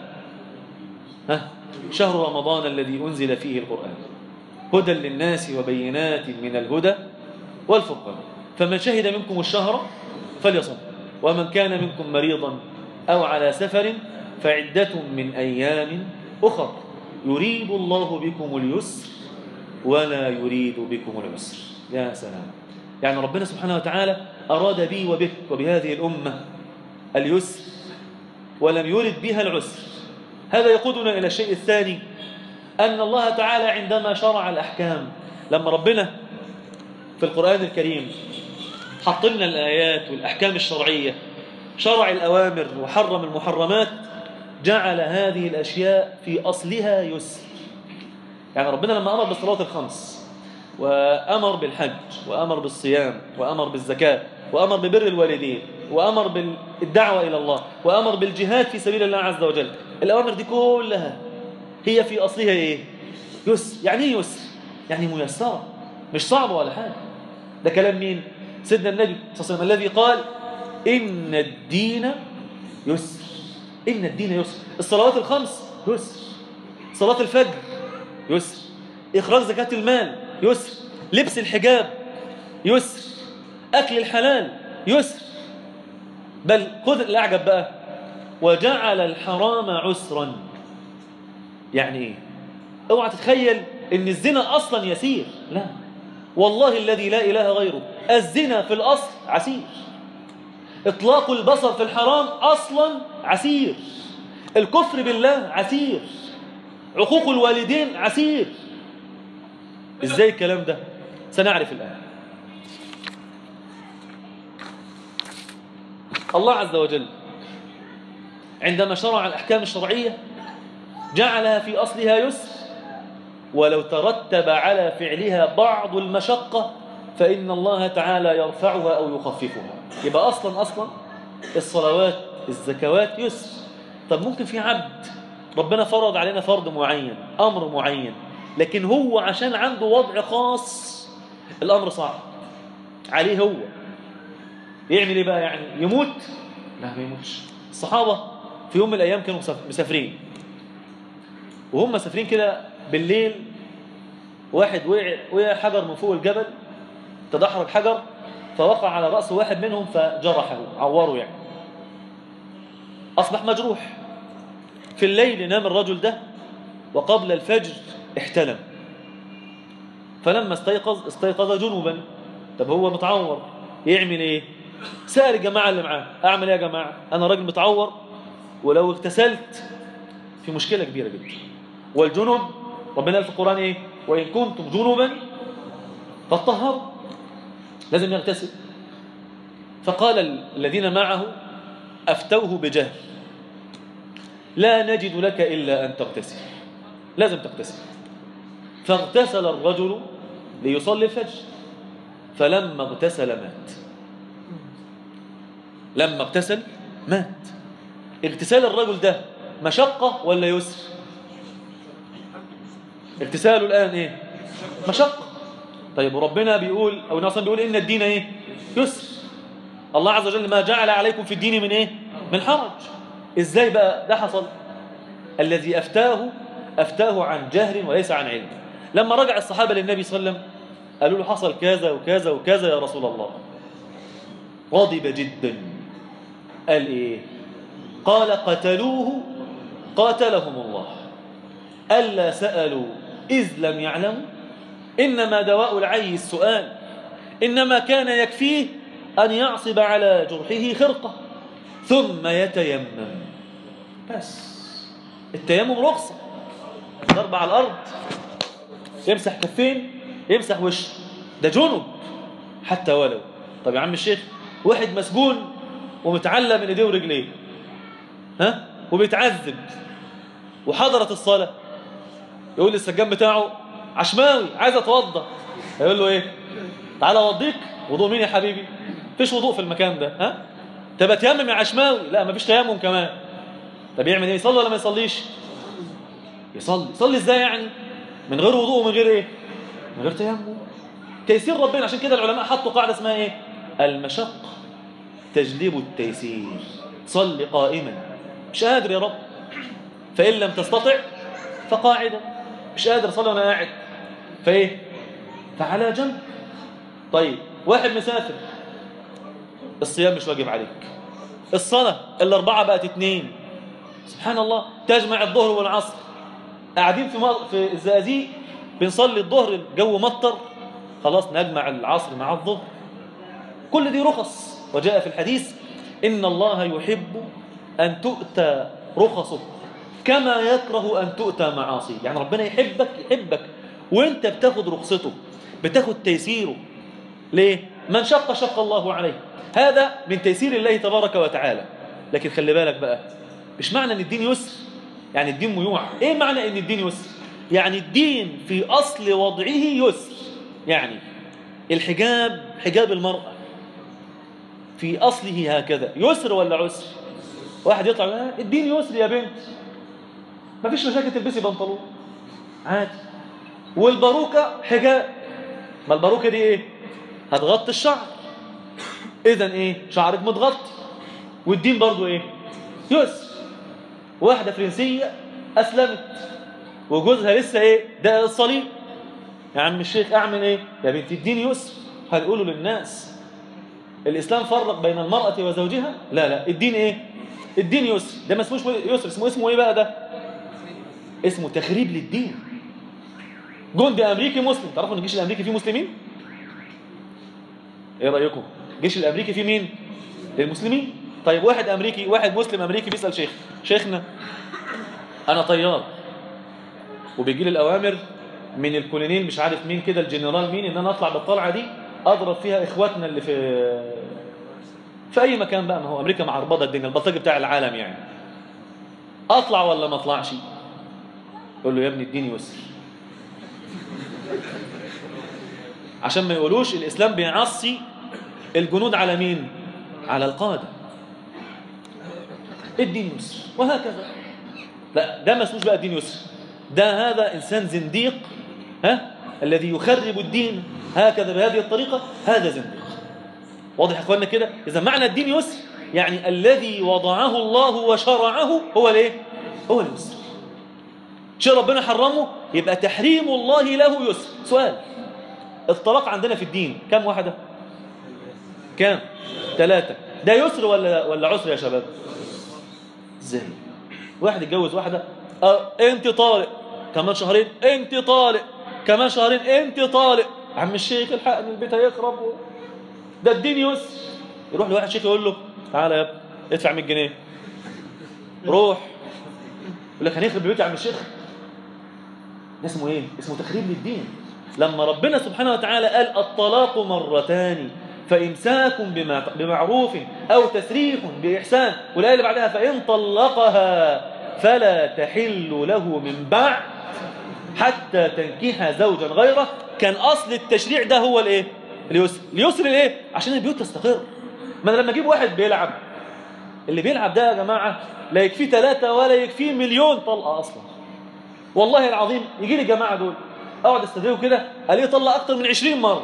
ها شهر رمضان الذي أنزل فيه القرآن هدى للناس وبينات من الهدى والفرقان فمن شهد منكم الشهر فليصم ومن كان منكم مريضا أو على سفر فعدة من أيام أخر يريد الله بكم اليسر ولا يريد بكم العسر يا سلام يعني ربنا سبحانه وتعالى أراد بي وبك وبهذه الأمة اليسر ولم يرد بها العسر هذا يقودنا إلى الشيء الثاني أن الله تعالى عندما شرع الأحكام لما ربنا في القرآن الكريم حط لنا الآيات والأحكام الشرعية شرع الأوامر وحرم المحرمات جعل هذه الأشياء في أصلها يسر يعني ربنا لما أمر بالصلاة الخمس وأمر بالحج وأمر بالصيام وأمر بالزكاة وأمر ببر الوالدين وأمر بالدعوة إلى الله وأمر بالجهاد في سبيل الله عز وجل الأوامر دي كلها هي في أصلها إيه؟ يسر يعني إيه يسر؟ يعني ميسرة مش صعبة ولا حاجة ده كلام مين؟ سيدنا النبي صلى الله عليه وسلم الذي قال إن الدين يسر إن الدين يسر الصلوات الخمس يسر صلاة الفجر يسر إخراج زكاة المال يسر لبس الحجاب يسر أكل الحلال يسر بل خذ الأعجب بقى وجعل الحرام عسرا يعني إيه اوعى تتخيل ان الزنا اصلا يسير لا والله الذي لا اله غيره الزنا في الاصل عسير اطلاق البصر في الحرام اصلا عسير الكفر بالله عسير عقوق الوالدين عسير ازاي الكلام ده سنعرف الان الله عز وجل عندما شرع الاحكام الشرعيه جعلها في اصلها يسر ولو ترتب على فعلها بعض المشقة فإن الله تعالى يرفعها أو يخففها يبقى أصلا أصلا الصلوات الزكوات يسر طب ممكن في عبد ربنا فرض علينا فرض معين أمر معين لكن هو عشان عنده وضع خاص الأمر صعب عليه هو يعمل ايه بقى يعني يموت لا ما يموتش الصحابة في يوم من الأيام كانوا مسافرين وهم مسافرين كده بالليل واحد وقع وقع حجر من فوق الجبل تدحرج حجر فوقع على رأس واحد منهم فجرحه عوره يعني أصبح مجروح في الليل نام الرجل ده وقبل الفجر احتلم فلما استيقظ استيقظ جنوبا طب هو متعور يعمل ايه سأل الجماعة اللي معاه اعمل ايه يا جماعة انا راجل متعور ولو اغتسلت في مشكلة كبيرة جدا والجنوب ربنا قال في القرآن ايه وإن كنتم جنوبا فاطهروا لازم يغتسل فقال الذين معه أفتوه بجهل لا نجد لك إلا أن تغتسل لازم تغتسل فاغتسل الرجل ليصلي الفجر فلما اغتسل مات لما اغتسل مات اغتسال الرجل ده مشقة ولا يسر اغتساله الآن ايه مشقة طيب وربنا بيقول او النبي بيقول ان الدين ايه يسر الله عز وجل ما جعل عليكم في الدين من ايه من حرج ازاي بقى ده حصل الذي افتاه افتاه عن جهل وليس عن علم لما رجع الصحابه للنبي صلى الله عليه وسلم قالوا له حصل كذا وكذا وكذا يا رسول الله غضب جدا قال ايه قال قتلوه قاتلهم الله ألا سألوا إذ لم يعلموا إنما دواء العي السؤال إنما كان يكفيه أن يعصب على جرحه خرقة ثم يتيمم بس التيمم رخصة ضرب على الأرض يمسح كفين يمسح وشه ده جنب حتى ولو طب يا عم الشيخ واحد مسجون ومتعلم من ايديه ورجليه ها وبيتعذب وحضرت الصلاة يقول للسجان بتاعه عشماوي عايز اتوضى هيقول له ايه تعالى اوضيك وضوء مين يا حبيبي مفيش وضوء في المكان ده ها طب اتيمم يا عشماوي لا مفيش تيمم كمان طب يعمل ايه يصلي ولا ما يصليش يصلي يصلي ازاي يعني من غير وضوء ومن غير ايه من غير تيمم تيسير ربنا عشان كده العلماء حطوا قاعده اسمها ايه المشقه تجلب التيسير صل قائما مش قادر يا رب فإن لم تستطع فقاعدا مش قادر صلي وانا قاعد فايه فعلى جنب طيب واحد مسافر الصيام مش واجب عليك الصلاة الأربعة بقت اتنين سبحان الله تجمع الظهر والعصر قاعدين في مر... في الزقازيق بنصلي الظهر الجو مطر خلاص نجمع العصر مع الظهر كل دي رخص وجاء في الحديث إن الله يحب أن تؤتى رخصه كما يكره أن تؤتى معاصيه يعني ربنا يحبك يحبك وانت بتاخد رخصته بتاخد تيسيره ليه؟ من شق شق الله عليه هذا من تيسير الله تبارك وتعالى لكن خلي بالك بقى مش معنى ان الدين يسر يعني الدين ميوع ايه معنى ان الدين يسر يعني الدين في اصل وضعه يسر يعني الحجاب حجاب المرأة في اصله هكذا يسر ولا عسر واحد يطلع يقول الدين يسر يا بنت ما فيش مشاكل تلبسي بنطلون عادي والباروكة حجاب ما الباروكة دي ايه هتغطي الشعر اذا ايه شعرك متغطي والدين برضو ايه يسر واحدة فرنسية اسلمت وجوزها لسه ايه ده الصليب يا عم الشيخ اعمل ايه يا بنت الدين يسر هنقوله للناس الاسلام فرق بين المرأة وزوجها لا لا الدين ايه الدين يسر ده ما اسموش يسر اسمه اسمه ايه بقى ده اسمه تخريب للدين جندي امريكي مسلم تعرفوا ان الجيش الامريكي فيه مسلمين ايه رايكم الجيش الامريكي فيه مين للمسلمين طيب واحد امريكي واحد مسلم امريكي بيسال شيخ شيخنا انا طيار وبيجي لي الاوامر من الكولونيل مش عارف مين كده الجنرال مين ان انا اطلع بالطلعه دي اضرب فيها اخواتنا اللي في في اي مكان بقى ما هو امريكا معربضه الدنيا البلطجي بتاع العالم يعني اطلع ولا ما اطلعش يقول له يا ابني الدين يسر عشان ما يقولوش الاسلام بيعصي الجنود على مين على القاده الدين يسر وهكذا لا ده ما اسموش بقى الدين يسر ده هذا انسان زنديق ها الذي يخرب الدين هكذا بهذه الطريقه هذا زنديق واضح يا اخواننا كده اذا معنى الدين يسر يعني الذي وضعه الله وشرعه هو الايه هو اليسر شيء ربنا حرمه يبقى تحريم الله له يسر سؤال الطلاق عندنا في الدين كم واحدة كم ثلاثة ده يسر ولا ولا عسر يا شباب ازاي واحد يتجوز واحدة اه انت طالق كمان شهرين انت طالق كمان شهرين انت طالق عم الشيخ الحقني البيت هيخرب ده الدين يسر يروح لواحد شيخ يقول له تعالى يا ابني ادفع 100 جنيه روح يقول لك هنخرب البيت يا عم الشيخ ده اسمه ايه اسمه تخريب للدين لما ربنا سبحانه وتعالى قال الطلاق مرتان فإمساك بمعروف أو تسريح بإحسان والآية اللي بعدها فإن طلقها فلا تحل له من بعد حتى تنكيح زوجا غيره كان أصل التشريع ده هو الإيه اليسر اليسر الإيه عشان البيوت تستقر ما أنا لما أجيب واحد بيلعب اللي بيلعب ده يا جماعة لا يكفيه ثلاثة ولا يكفيه مليون طلقة أصلا والله العظيم يجي لي الجماعة دول اقعد استدعيه كده الاقيه طلق اكتر من 20 مره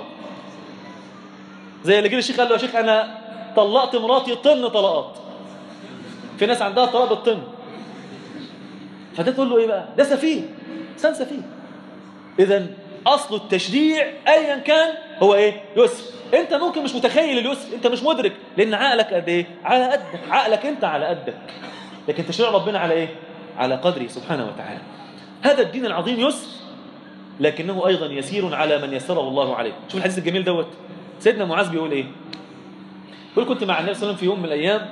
زي اللي جه الشيخ قال له يا شيخ انا طلقت مراتي طن طلقات في ناس عندها طلاق بالطن فده تقول له ايه بقى ده سفيه انسان سفيه اذا اصل التشريع ايا كان هو ايه يسر انت ممكن مش متخيل اليسر انت مش مدرك لان عقلك قد ايه على قدك عقلك انت على قدك لكن تشريع ربنا على ايه على قدره سبحانه وتعالى هذا الدين العظيم يسر لكنه أيضا يسير على من يسره الله عليه شوف الحديث الجميل دوت سيدنا معاذ بيقول إيه يقول كنت مع النبي صلى الله عليه وسلم في يوم من الأيام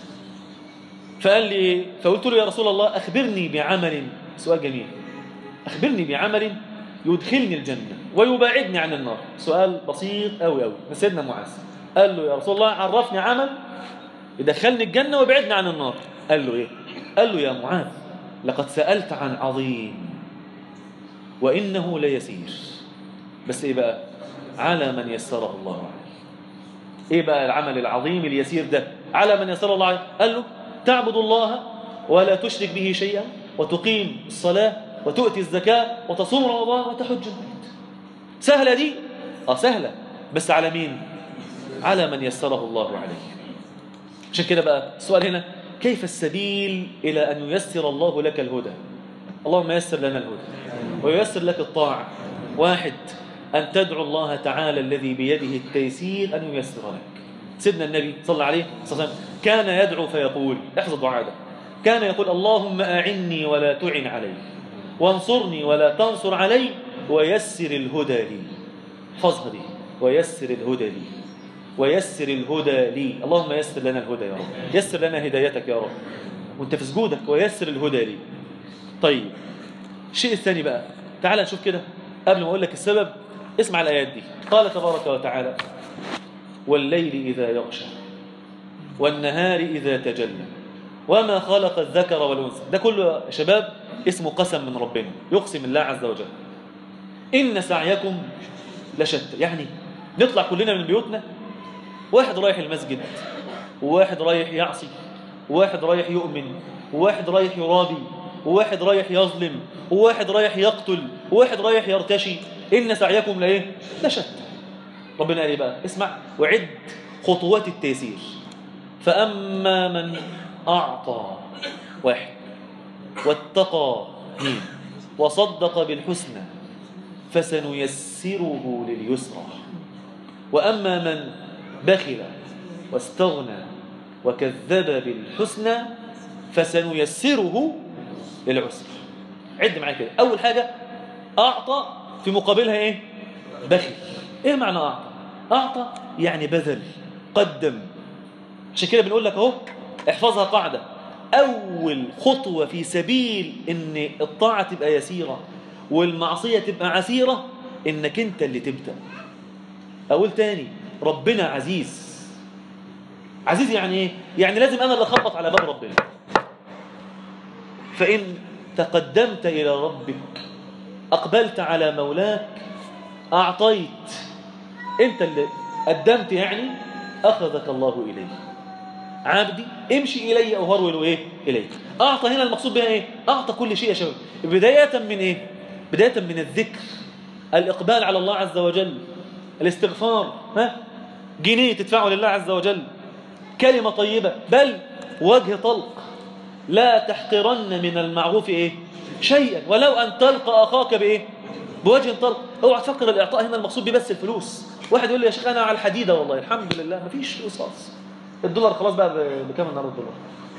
فقال لي فقلت له يا رسول الله أخبرني بعمل سؤال جميل أخبرني بعمل يدخلني الجنة ويباعدني عن النار سؤال بسيط أوي أوي من سيدنا معاذ قال له يا رسول الله عرفني عمل يدخلني الجنة ويبعدني عن النار قال له إيه قال له يا معاذ لقد سألت عن عظيم وإنه ليسير بس إيه بقى على من يسره الله عليه إيه بقى العمل العظيم اليسير ده على من يسره الله عليه قال له تعبد الله ولا تشرك به شيئا وتقيم الصلاة وتؤتي الزكاة وتصوم رمضان وتحج البيت سهلة دي اه سهلة بس على مين على من يسره الله عليه عشان كده بقى السؤال هنا كيف السبيل إلى أن ييسر الله لك الهدى اللهم يسر لنا الهدى وييسر لك الطاعة واحد أن تدعو الله تعالى الذي بيده التيسير أن ييسر لك سيدنا النبي صلى الله عليه وسلم كان يدعو فيقول احفظ الدعاء ده كان يقول اللهم أعني ولا تعن علي وانصرني ولا تنصر علي ويسر الهدى لي احفظها دي ويسر الهدى لي ويسر الهدى لي اللهم يسر لنا الهدى يا رب يسر لنا هدايتك يا رب وانت في سجودك ويسر الهدى لي طيب الشيء الثاني بقى تعال نشوف كده قبل ما اقول لك السبب اسمع الايات دي قال تبارك وتعالى والليل اذا يغشى والنهار اذا تجلى وما خلق الذكر والانثى ده كله يا شباب اسمه قسم من ربنا يقسم الله عز وجل ان سعيكم لشتى يعني نطلع كلنا من بيوتنا واحد رايح المسجد وواحد رايح يعصي وواحد رايح يؤمن وواحد رايح يرابي وواحد رايح يظلم وواحد رايح يقتل وواحد رايح يرتشي إن سعيكم لإيه؟ لشتى ربنا قال إيه بقى اسمع وعد خطوات التيسير فأما من أعطى واحد واتقى اثنين وصدق بالحسنى فسنيسره لليسرى وأما من بخل واستغنى وكذب بالحسنى فسنيسره للعسر عد معايا كده أول حاجة أعطى في مقابلها إيه بخل إيه معنى أعطى أعطى يعني بذل قدم عشان كده بنقول لك أهو احفظها قاعدة أول خطوة في سبيل إن الطاعة تبقى يسيرة والمعصية تبقى عسيرة إنك أنت اللي تبدأ أقول تاني ربنا عزيز عزيز يعني إيه؟ يعني لازم أنا اللي أخبط على باب ربنا فإن تقدمت إلى ربك أقبلت على مولاك أعطيت أنت اللي قدمت يعني أخذك الله إليه عبدي امشي إلي أو هرول إيه إليك أعطى هنا المقصود بها إيه أعطى كل شيء يا شباب بداية من إيه بداية من الذكر الإقبال على الله عز وجل الاستغفار ها جنيه تدفعه لله عز وجل كلمة طيبة بل وجه طلق لا تحقرن من المعروف إيه شيئا ولو أن تلقى أخاك بإيه بوجه طلق اوعى تفكر الإعطاء هنا المقصود بيه بس الفلوس واحد يقول لي يا شيخ أنا على الحديدة والله الحمد لله مفيش فلوس خالص الدولار خلاص بقى بكام النهارده الدولار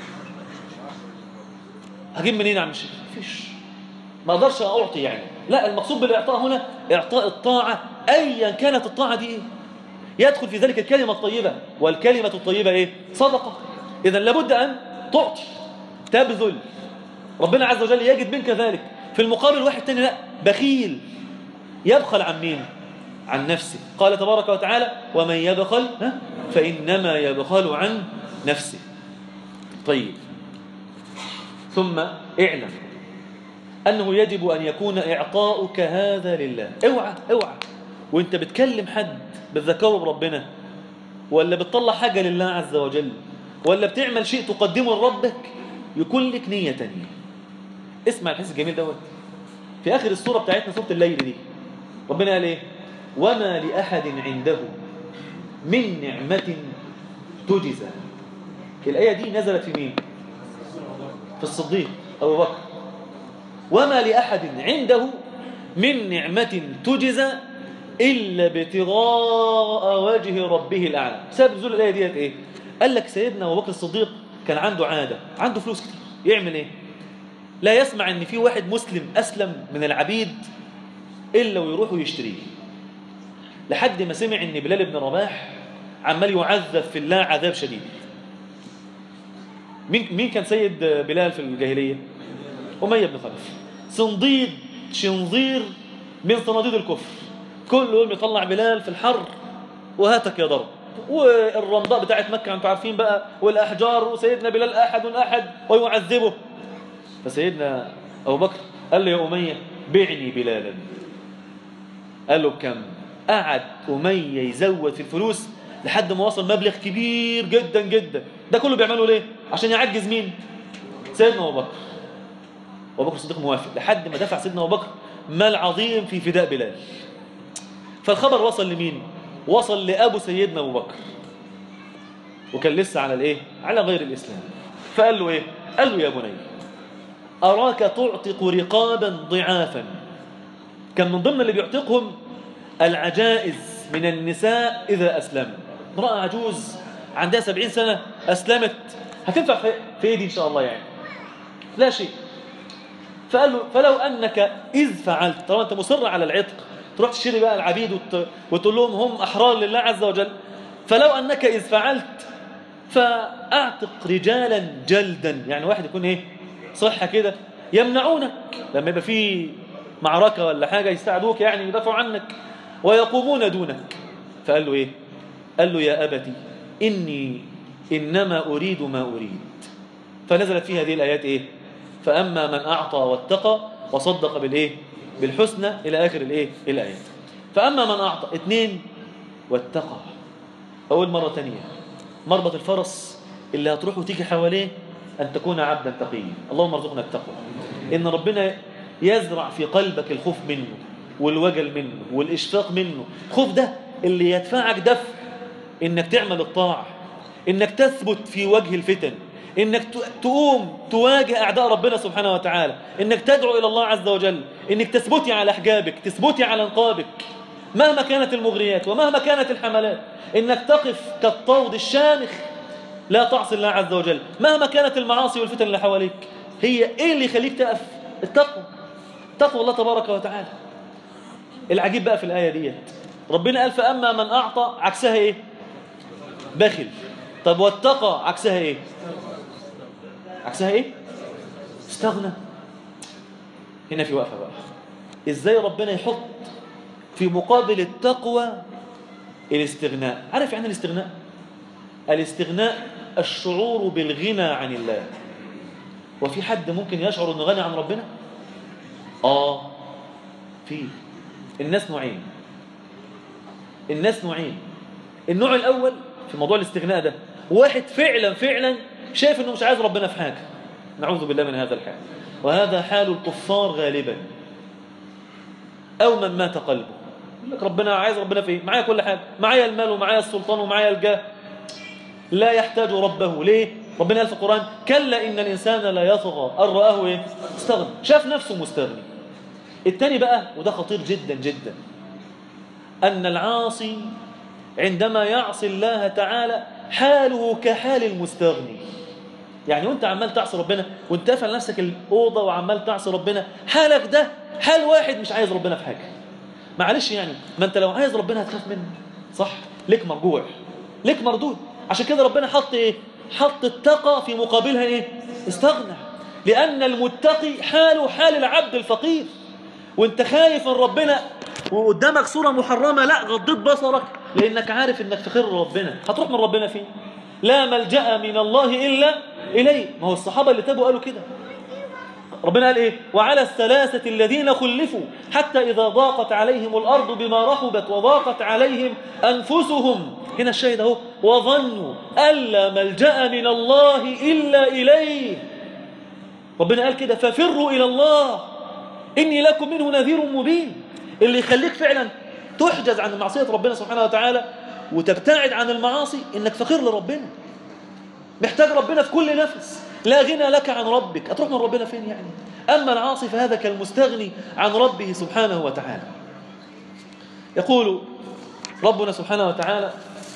هجيب منين يا عم الشيخ مفيش ما اقدرش اعطي يعني لا المقصود بالاعطاء هنا اعطاء الطاعه ايا كانت الطاعه دي ايه يدخل في ذلك الكلمه الطيبه والكلمه الطيبه ايه صدقه اذا لابد ان تعطي تبذل ربنا عز وجل يجد منك ذلك في المقابل واحد تاني لا بخيل يبخل عن مين عن نفسه قال تبارك وتعالى ومن يبخل ها فإنما يبخل عن نفسه طيب ثم اعلم أنه يجب أن يكون إعطاؤك هذا لله اوعى اوعى وانت بتكلم حد بتذكره بربنا ولا بتطلع حاجة لله عز وجل ولا بتعمل شيء تقدمه لربك يكون لك نية تانية اسمع الحس الجميل دوت في آخر السورة بتاعتنا سورة الليل دي ربنا قال ايه وما لأحد عنده من نعمة تجزى الآية دي نزلت في مين في الصديق أبو بكر وما لأحد عنده من نعمة تجزى إلا ابتغاء وجه ربه الأعلى سبب نزول الآية ديت إيه قال لك سيدنا أبو بكر الصديق كان عنده عادة عنده فلوس كتير يعمل إيه لا يسمع إن في واحد مسلم أسلم من العبيد إلا ويروح ويشتريه لحد ما سمع إن بلال بن رباح عمال يعذب في الله عذاب شديد مين مين كان سيد بلال في الجاهلية؟ أمية بن خلف صنديد شنظير من صناديد الكفر كل يوم يطلع بلال في الحر وهاتك يا ضرب والرمضاء بتاعت مكة انتوا عارفين بقى والأحجار وسيدنا بلال أحد أحد ويعذبه فسيدنا أبو بكر قال له يا أمية بعني بلالا قال له بكم قعد أمية يزود في الفلوس لحد ما وصل مبلغ كبير جدا جدا ده كله بيعمله ليه عشان يعجز مين سيدنا أبو بكر أبو بكر الصديق موافق لحد ما دفع سيدنا أبو بكر مال عظيم في فداء بلال فالخبر وصل لمين وصل لأبو سيدنا أبو بكر وكان لسه على الإيه على غير الإسلام فقال له إيه قال له يا بني أراك تعتق رقابا ضعافا كان من ضمن اللي بيعتقهم العجائز من النساء إذا أسلم امرأة عجوز عندها سبعين سنة أسلمت هتنفع في في إيه دي إن شاء الله يعني لا شيء فقال له فلو أنك إذ فعلت طالما أنت مصر على العتق تروح تشتري بقى العبيد وت... وتقول لهم هم أحرار لله عز وجل فلو أنك إذ فعلت فأعتق رجالا جلدا يعني واحد يكون إيه صحة كده يمنعونك لما يبقى في معركة ولا حاجة يساعدوك يعني يدافعوا عنك ويقومون دونك فقال له إيه قال له يا أبتي إني إنما أريد ما أريد فنزلت فيه هذه الآيات إيه فأما من أعطى واتقى وصدق بالإيه بالحسنى إلى آخر الإيه الآيات فأما من أعطى اثنين واتقى أول مرة تانية مربط الفرس اللي هتروح وتيجي حواليه أن تكون عبدا تقيا اللهم ارزقنا التقوى إن ربنا يزرع في قلبك الخوف منه والوجل منه والإشفاق منه خوف ده اللي يدفعك دفع إنك تعمل الطاعة إنك تثبت في وجه الفتن إنك تقوم تواجه أعداء ربنا سبحانه وتعالى إنك تدعو إلى الله عز وجل إنك تثبتي على حجابك تثبتي على انقابك مهما كانت المغريات ومهما كانت الحملات إنك تقف كالطود الشامخ لا تعصي الله عز وجل مهما كانت المعاصي والفتن اللي حواليك هي إيه اللي يخليك تقف التقوى تقوى الله تبارك وتعالى العجيب بقى في الآية ديت ربنا قال فأما من أعطى عكسها إيه بخل طب واتقى عكسها إيه عكسها إيه استغنى هنا في وقفة بقى إزاي ربنا يحط في مقابل التقوى الاستغناء عارف يعني الاستغناء الاستغناء الشعور بالغنى عن الله وفي حد ممكن يشعر انه غني عن ربنا اه في الناس نوعين الناس نوعين النوع الاول في موضوع الاستغناء ده واحد فعلا فعلا شايف انه مش عايز ربنا في حاجه نعوذ بالله من هذا الحال وهذا حال الكفار غالبا او من مات قلبه يقول لك ربنا عايز ربنا في ايه معايا كل حاجه معايا المال ومعايا السلطان ومعايا الجاه لا يحتاج ربه ليه ربنا قال في القرآن كلا إن الإنسان لا يطغى أن رآه إيه؟ استغنى شاف نفسه مستغني التاني بقى وده خطير جدا جدا أن العاصي عندما يعصي الله تعالى حاله كحال المستغني يعني وانت عمال تعصي ربنا وانت قافل نفسك الأوضة وعمال تعصي ربنا حالك ده حال واحد مش عايز ربنا في حاجة معلش يعني ما انت لو عايز ربنا هتخاف منه صح ليك مرجوع ليك مردود عشان كده ربنا حط ايه حط التقى في مقابلها ايه استغنى لان المتقي حاله حال العبد الفقير وانت خايف من ربنا وقدامك صورة محرمة لا غضيت بصرك لانك عارف انك في خير ربنا هتروح من ربنا فين لا ملجأ من الله الا اليه ما هو الصحابة اللي تابوا قالوا كده ربنا قال ايه وعلى الثلاثة الذين خلفوا حتى إذا ضاقت عليهم الأرض بما رحبت وضاقت عليهم أنفسهم هنا الشاهد اهو وظنوا ألا ملجأ من الله إلا إليه ربنا قال كده ففروا إلى الله إني لكم منه نذير مبين اللي يخليك فعلا تحجز عن معصية ربنا سبحانه وتعالى وتبتعد عن المعاصي إنك فقير لربنا محتاج ربنا في كل نفس لا غنى لك عن ربك أتروح من ربنا فين يعني أما العاصي فهذا كالمستغني عن ربه سبحانه وتعالى يقول ربنا سبحانه وتعالى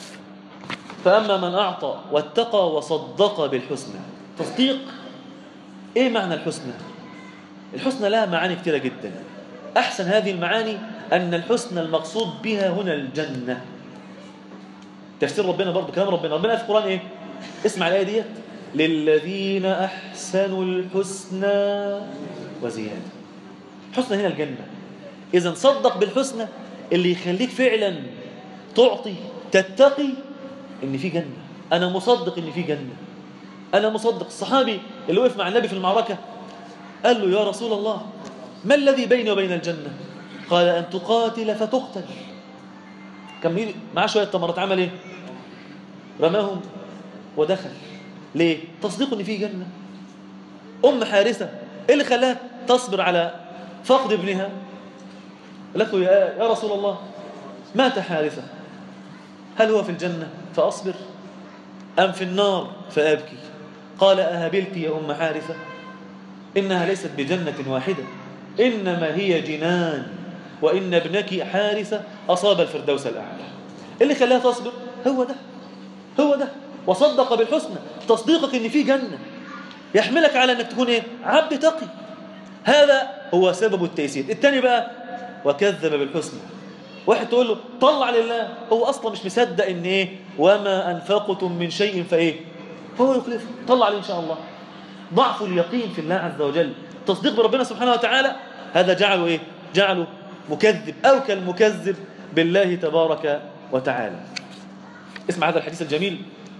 فأما من أعطى واتقى وصدق بالحسنى تصديق إيه معنى الحسنى الحسنى لها معاني كثيرة جدا أحسن هذه المعاني أن الحسن المقصود بها هنا الجنة تفسير ربنا برضه كلام ربنا ربنا في القرآن إيه اسمع الآية ديت للذين أحسنوا الحسنى وزيادة حسنى هنا الجنة إذا صدق بالحسنى اللي يخليك فعلا تعطي تتقي إن في جنة أنا مصدق إن في جنة أنا مصدق الصحابي اللي وقف مع النبي في المعركة قال له يا رسول الله ما الذي بيني وبين الجنة قال أن تقاتل فتقتل كان معاه شوية تمرات عمل إيه رماهم ودخل ليه تصديق إن في جنة أم حارثة إيه اللي خلاها تصبر على فقد ابنها قالت له يا, يا رسول الله مات حارثة هل هو في الجنة فأصبر أم في النار فأبكي قال أهبلت يا أم حارثة إنها ليست بجنة واحدة إنما هي جنان وإن ابنك حارثة أصاب الفردوس الأعلى اللي خلاها تصبر هو ده هو ده وصدق بالحسنى تصديقك إن في جنة يحملك على أنك تكون إيه؟ عبد تقي هذا هو سبب التيسير الثاني بقى وكذب بالحسنى واحد تقول له طلع لله هو أصلا مش مصدق إن إيه وما أنفقتم من شيء فإيه فهو يخلفه طلع عليه إن شاء الله ضعف اليقين في الله عز وجل تصديق بربنا سبحانه وتعالى هذا جعله إيه جعله مكذب أو كالمكذب بالله تبارك وتعالى اسمع هذا الحديث الجميل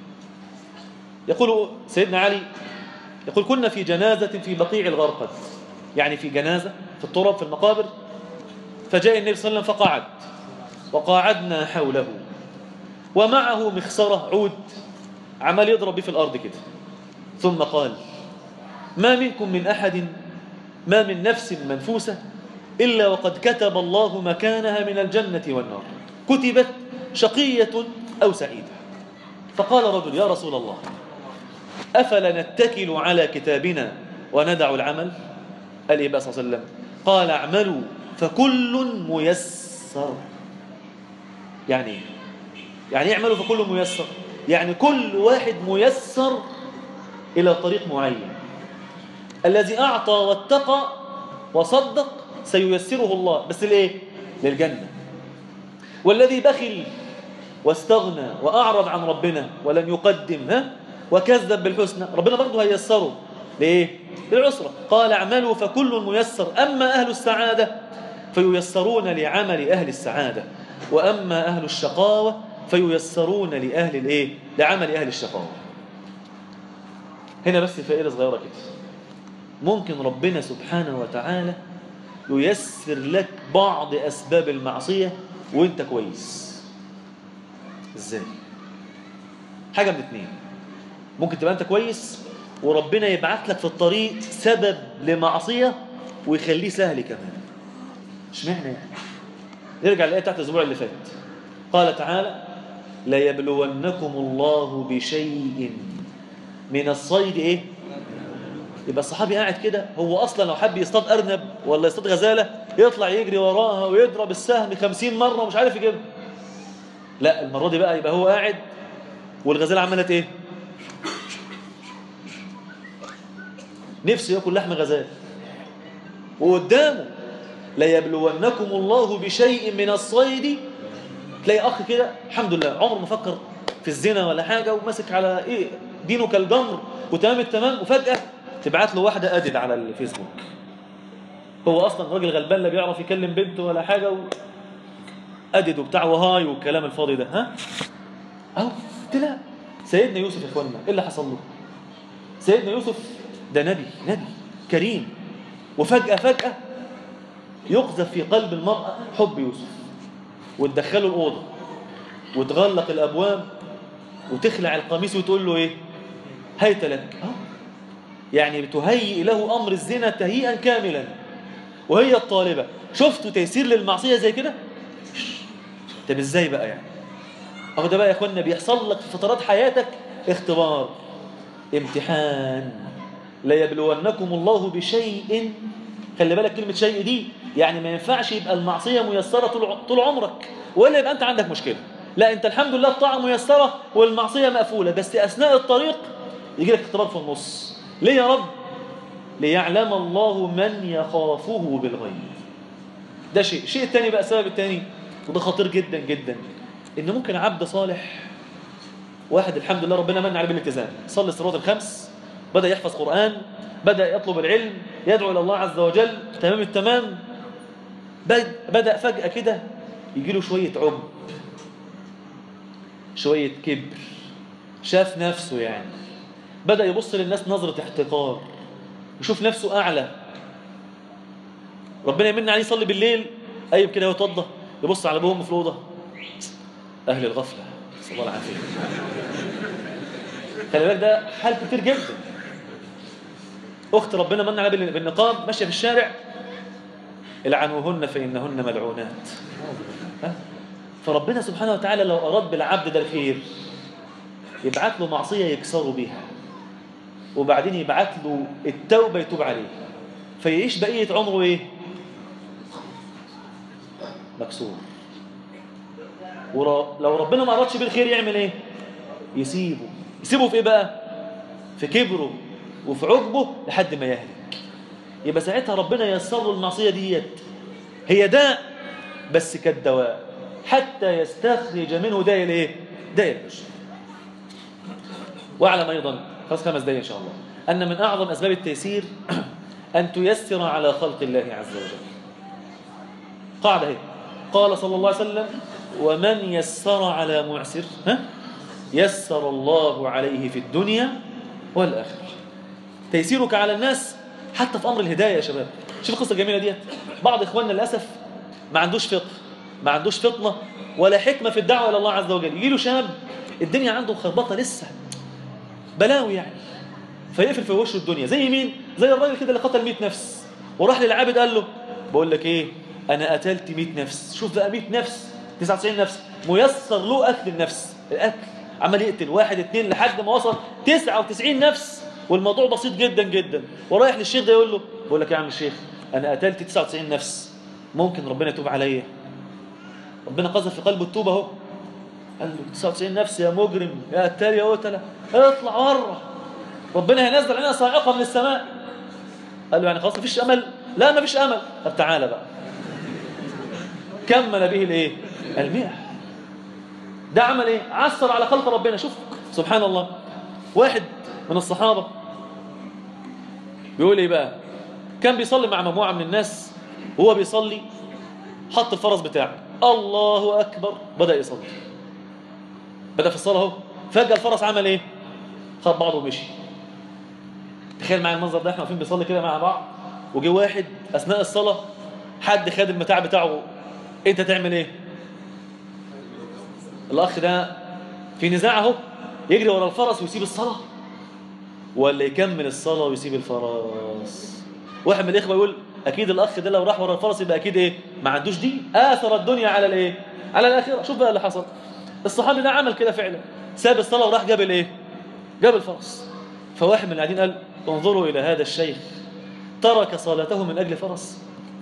يقول سيدنا علي يقول كنا في جنازة في بقيع الغرقد يعني في جنازة في التراب في المقابر فجاء النبي صلى الله عليه وسلم فقعد وقعدنا حوله ومعه مخصرة عود عمال يضرب به في الأرض كده ثم قال ما منكم من أحد ما من نفس منفوسة إلا وقد كتب الله مكانها من الجنة والنار كتبت شقية أو سعيدة فقال رجل يا رسول الله أفلا نتكل على كتابنا وندع العمل قال إيه بقى صلى الله عليه وسلم قال اعملوا فكل ميسر يعني ايه يعني يعملوا فكل ميسر يعني كل واحد ميسر إلى طريق معين الذي أعطى واتقى وصدق سييسره الله بس لإيه؟ للجنة والذي بخل واستغنى وأعرض عن ربنا ولم يقدم ها وكذب بالحسنى ربنا برضه هيسره ليه؟ للعسرة قال اعملوا فكل ميسر أما أهل السعادة فييسرون لعمل أهل السعادة وأما أهل الشقاوة فييسرون لأهل الإيه؟ لعمل أهل الشقاوة هنا بس فائدة صغيرة كده ممكن ربنا سبحانه وتعالى ييسر لك بعض أسباب المعصية وانت كويس ازاي حاجة من اتنين ممكن تبقى انت كويس وربنا يبعث لك في الطريق سبب لمعصية ويخليه سهل كمان اشمعنى يعني نرجع للآية بتاعت الأسبوع اللي فات قال تعالى ليبلونكم الله بشيء من الصيد ايه يبقى الصحابي قاعد كده هو اصلا لو حب يصطاد ارنب ولا يصطاد غزاله يطلع يجري وراها ويضرب السهم خمسين مره ومش عارف يجيبها لا المره دي بقى يبقى هو قاعد والغزاله عملت ايه نفسه ياكل لحم غزال وقدامه ليبلونكم الله بشيء من الصيد تلاقي اخ كده الحمد لله عمره ما فكر في الزنا ولا حاجه وماسك على ايه دينه كالجمر وتمام التمام وفجاه تبعت له واحده ادد على الفيسبوك هو اصلا راجل غلبان لا بيعرف يكلم بنته ولا حاجه و... ادد وبتاع وهاي والكلام الفاضي ده ها اهو لا سيدنا يوسف يا اخوانا ايه اللي حصل له سيدنا يوسف ده نبي نبي كريم وفجاه فجاه يقذف في قلب المرأة حب يوسف وتدخله الأوضة وتغلق الأبواب وتخلع القميص وتقول له إيه هيت لك أه؟ يعني بتهيئ له أمر الزنا تهيئا كاملا وهي الطالبة شفتوا تيسير للمعصية زي كده طب ازاي بقى يعني اهو ده بقى يا اخوانا بيحصل لك في فترات حياتك اختبار امتحان ليبلونكم الله بشيء خلي بالك كلمة شيء دي يعني ما ينفعش يبقى المعصية ميسرة طول طول عمرك ولا يبقى أنت عندك مشكلة لا أنت الحمد لله الطاعة ميسرة والمعصية مقفولة بس أثناء الطريق يجي لك اختبار في النص ليه يا رب ليعلم الله من يخافه بالغيب ده شيء الشيء الثاني بقى السبب الثاني وده خطير جدا جدا ان ممكن عبد صالح واحد الحمد لله ربنا من عليه بالالتزام صلي الصلوات الخمس بدا يحفظ قران بدا يطلب العلم يدعو الى الله عز وجل تمام التمام بد- بدا فجاه كده يجي له شويه عجب شويه كبر شاف نفسه يعني بدا يبص للناس نظره احتقار يشوف نفسه اعلى ربنا يمن عليه يصلي بالليل قايم كده ويتوضى يبص على ابوه وامه في الاوضه اهل الغفله نسال الله العافيه خلي بالك ده حال كتير جدا اخت ربنا من عليها بال- بالنقاب ماشيه في الشارع العنوهن فانهن ملعونات ها؟ فربنا سبحانه وتعالى لو اراد بالعبد ده الخير يبعت له معصيه يكسره بيها وبعدين يبعت له التوبه يتوب عليه فيعيش بقيه عمره ايه مكسور ولو ربنا ما ارادش بالخير يعمل ايه يسيبه يسيبه في ايه بقى في كبره وفي عجبه لحد ما يهلك يبقى ساعتها ربنا ييسر له المعصيه ديت هي داء بس كالدواء حتى يستخرج منه داء الايه داء العشق واعلم ايضا خلاص خمس دقايق ان شاء الله ان من اعظم اسباب التيسير ان تيسر على خلق الله عز وجل قاعده اهي قال صلى الله عليه وسلم ومن يسر على معسر ها يسر الله عليه في الدنيا والاخره تيسيرك على الناس حتى في امر الهدايه يا شباب شوف القصه الجميله ديت بعض اخواننا للاسف ما عندوش فقه ما عندوش فطنه ولا حكمه في الدعوه الى الله عز وجل يجي له شاب الدنيا عنده مخربطه لسه بلاوي يعني فيقفل في وشه الدنيا زي مين زي الراجل كده اللي قتل 100 نفس وراح للعابد قال له بقول لك ايه انا قتلت 100 نفس شوف بقى 100 نفس 99 نفس ميسر له قتل النفس القتل عمال يقتل واحد اتنين لحد ما وصل 99 نفس والموضوع بسيط جدا جدا ورايح للشيخ ده يقول له بقول لك يا عم الشيخ انا قتلت 99 نفس ممكن ربنا يتوب عليا ربنا قذف في قلبه التوبه اهو قال له 99 نفس يا مجرم يا قتال يا قتله اطلع بره ربنا هينزل علينا صاعقه من السماء قال له يعني خلاص مفيش امل لا مفيش امل طب تعالى بقى كمل به الايه المئة ده عمل ايه عثر على خلق ربنا شوف سبحان الله واحد من الصحابه بيقول ايه بقى كان بيصلي مع مجموعه من الناس وهو بيصلي حط الفرس بتاعه الله اكبر بدا يصلي بدا في الصلاه اهو فجاه الفرس عمل ايه خد بعضه ومشي تخيل معايا المنظر ده احنا واقفين بنصلي كده مع بعض وجه واحد اثناء الصلاه حد خد المتاع بتاعه انت تعمل ايه الاخ ده في نزاع اهو يجري ورا الفرس ويسيب الصلاه ولا يكمل الصلاه ويسيب الفرس واحد من الاخوه يقول اكيد الاخ ده لو راح ورا الفرس يبقى اكيد ايه ما عندوش دين اثر الدنيا على الايه على الاخره شوف بقى اللي حصل الصحابي ده عمل كده فعلا ساب الصلاه وراح جاب الايه جاب الفرس فواحد من اللي قاعدين قال انظروا الى هذا الشيخ ترك صلاته من اجل فرس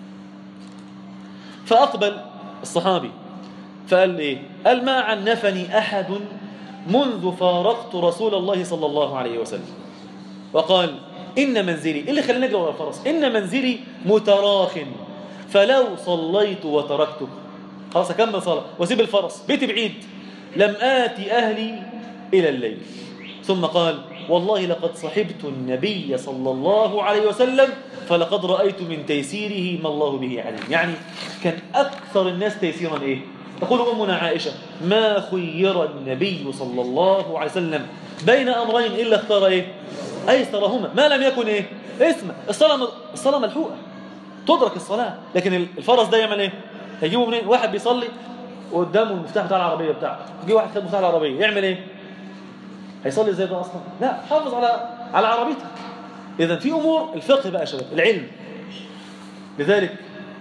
فاقبل الصحابي فقال ايه قال ما عنفني احد منذ فارقت رسول الله صلى الله عليه وسلم وقال إن منزلي إيه اللي خلاني أجري ورا الفرس إن منزلي متراخ فلو صليت وتركته خلاص أكمل صلاة وأسيب الفرس بيتي بعيد لم آتي أهلي إلى الليل ثم قال والله لقد صحبت النبي صلى الله عليه وسلم فلقد رأيت من تيسيره ما الله به عليم يعني كان أكثر الناس تيسيرا إيه تقول أمنا عائشة ما خير النبي صلى الله عليه وسلم بين أمرين إلا اختار إيه أيسرهما ما لم يكن إيه اسمه الصلاة الصلاة ملحوقة تدرك الصلاة لكن الفرس ده يعمل إيه هيجيبه منين واحد بيصلي قدامه المفتاح بتاع العربية بتاعه يجي واحد خد مفتاح العربية يعمل إيه هيصلي ازاي ده اصلا لا حافظ على على عربيتك اذا في امور الفقه بقى يا شباب العلم لذلك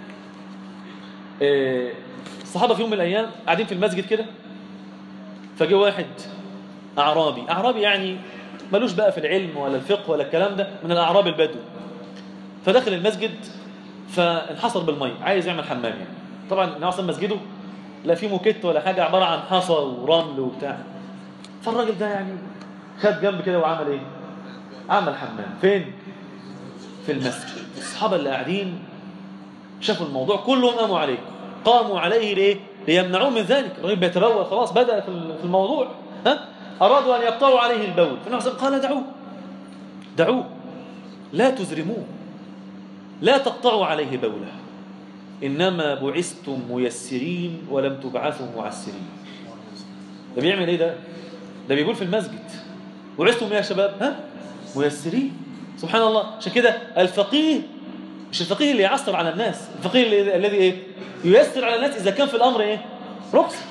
آه، الصحابه في يوم من الايام قاعدين في المسجد كده فجه واحد اعرابي اعرابي يعني ملوش بقى في العلم ولا الفقه ولا الكلام ده من الاعراب البدو فدخل المسجد فانحصر بالميه عايز يعمل حمام يعني طبعا إن اصلا مسجده لا فيه موكيت ولا حاجه عباره عن حصى ورمل وبتاع فالراجل ده يعني خد جنب كده وعمل ايه عمل حمام فين في المسجد الصحابه اللي قاعدين شافوا الموضوع كلهم قاموا عليه قاموا عليه ليه ليمنعوه من ذلك الراجل بيتبول خلاص بدأ في في الموضوع ها أرادوا أن يقطعوا عليه البول فالنبي صلى الله عليه وسلم قال دعوه دعوه لا تزرموه لا تقطعوا عليه بوله إنما بعثتم ميسرين ولم تبعثوا معسرين ده بيعمل إيه ده؟ ده بيقول في المسجد بعثتم إيه يا شباب؟ ها؟ ميسرين سبحان الله عشان كده الفقيه مش الفقيه اللي يعصر على الناس الفقيه اللي- الذي إيه؟ ييسر على الناس إذا كان في الأمر إيه؟ رخصة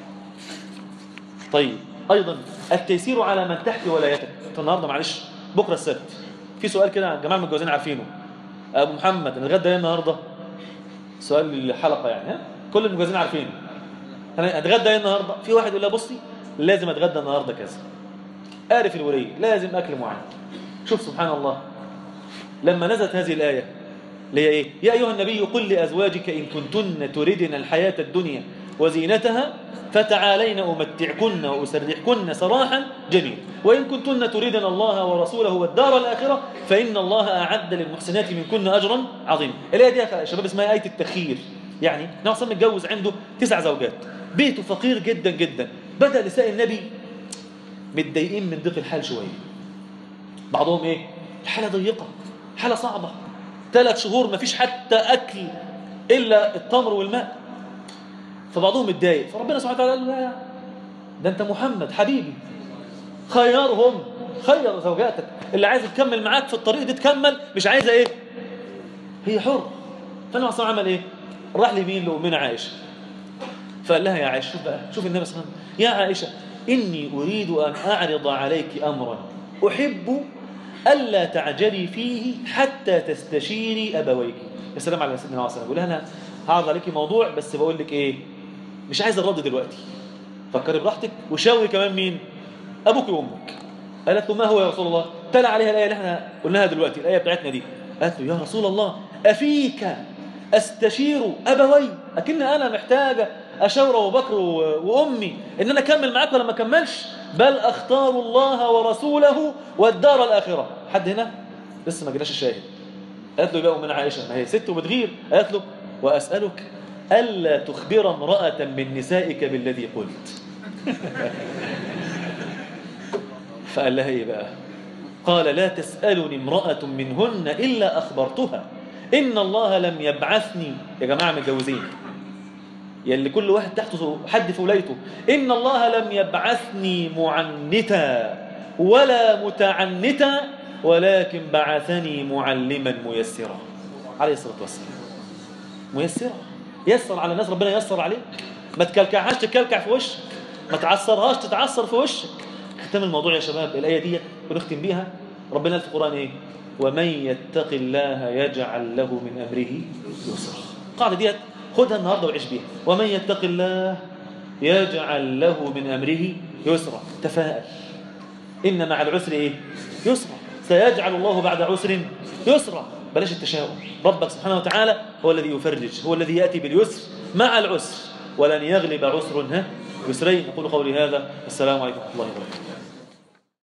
طيب أيضا التيسير على من تحت ولايتك أنت النهاردة معلش بكرة السبت في سؤال كده عن جماعة المتجوزين عارفينه أبو محمد نتغدى ايه النهاردة سؤال الحلقة يعني ها كل المتجوزين عارفينه أنا أتغدى ايه النهاردة في واحد يقول لها بصي لازم أتغدى النهاردة كذا أعرف الولية لازم أكل معين شوف سبحان الله لما نزلت هذه الآية اللي هي إيه يا أيها النبي قل لأزواجك إن كنتن تردن الحياة الدنيا وزينتها فتعالين أمتعكن وأسرحكن سراحا جميلا وإن كنتن تريدن الله ورسوله والدار الآخرة فإن الله أعد للمحسنات منكن أجرا عظيما الآية دي يا شباب اسمها آية التخيير يعني نبي صلى متجوز عنده تسع زوجات بيته فقير جدا جدا بدأ نساء النبي متضايقين من ضيق الحال شوية بعضهم ايه الحالة ضيقة حالة صعبة ثلاث شهور ما فيش حتى أكل إلا التمر والماء فبعضهم متضايق فربنا سبحانه وتعالى قال له لا ده أنت محمد حبيبي خيرهم خير زوجاتك اللي عايز تكمل معاك في الطريق دي تكمل مش عايزة ايه هي حر فالنبي صلى الله عليه وسلم عمل ايه راح لمين لأمنا عائشة فقال لها يا عائشة شوف بقى شوف النبي صلى الله عليه وسلم يا عائشة إني أريد أن أعرض عليك أمرا أحب ألا تعجلي فيه حتى تستشيري أبويك يا سلام على سيدنا عليه بقول لها أنا هعرض عليك موضوع بس بقول لك إيه مش عايز الرد دلوقتي فكري براحتك وشاوري كمان مين أبوك وأمك قالت له ما هو يا رسول الله تلا عليها الآية اللي احنا قلناها دلوقتي الآية بتاعتنا دي قالت له يا رسول الله أفيك أستشير أبوي أكن أنا محتاجة أشاور أبو بكر و- وأمي إن أنا أكمل معاك ولا ما أكملش بل أختار الله ورسوله والدار الآخرة حد هنا لسه ما جيناش الشاهد قالت له بقى من عائشة ما هي ست وبتغير قالت له وأسألك ألا تخبر امرأة من نسائك بالذي قلت فقال لها ايه بقى قال لا تسألني امرأة منهن إلا أخبرتها إن الله لم يبعثني يا جماعة متجوزين يلي كل واحد تحته حد في ولايته إن الله لم يبعثني معنتا ولا متعنتا ولكن بعثني معلما ميسرا عليه الصلاة والسلام ميسرة يسر على الناس ربنا يسر عليك ما تكلكعهاش تكلكع في وشك ما تعصرهاش تتعصر في وشك ختم الموضوع يا شباب الآية دي ونختم بيها ربنا قال في القرآن إيه ومن يتق الله يجعل له من أمره يسرا القاعدة ديت خدها النهاردة وعيش بيها ومن يتق الله يجعل له من أمره يسرا تفاءل إن مع العسر إيه يسرا سيجعل الله بعد عسر يسرا بلاش التشاؤم ربك سبحانه وتعالى هو الذي يفرج هو الذي يأتي باليسر مع العسر ولن يغلب عسر ها يسرين أقول قولي هذا السلام عليكم ورحمة الله وبركاته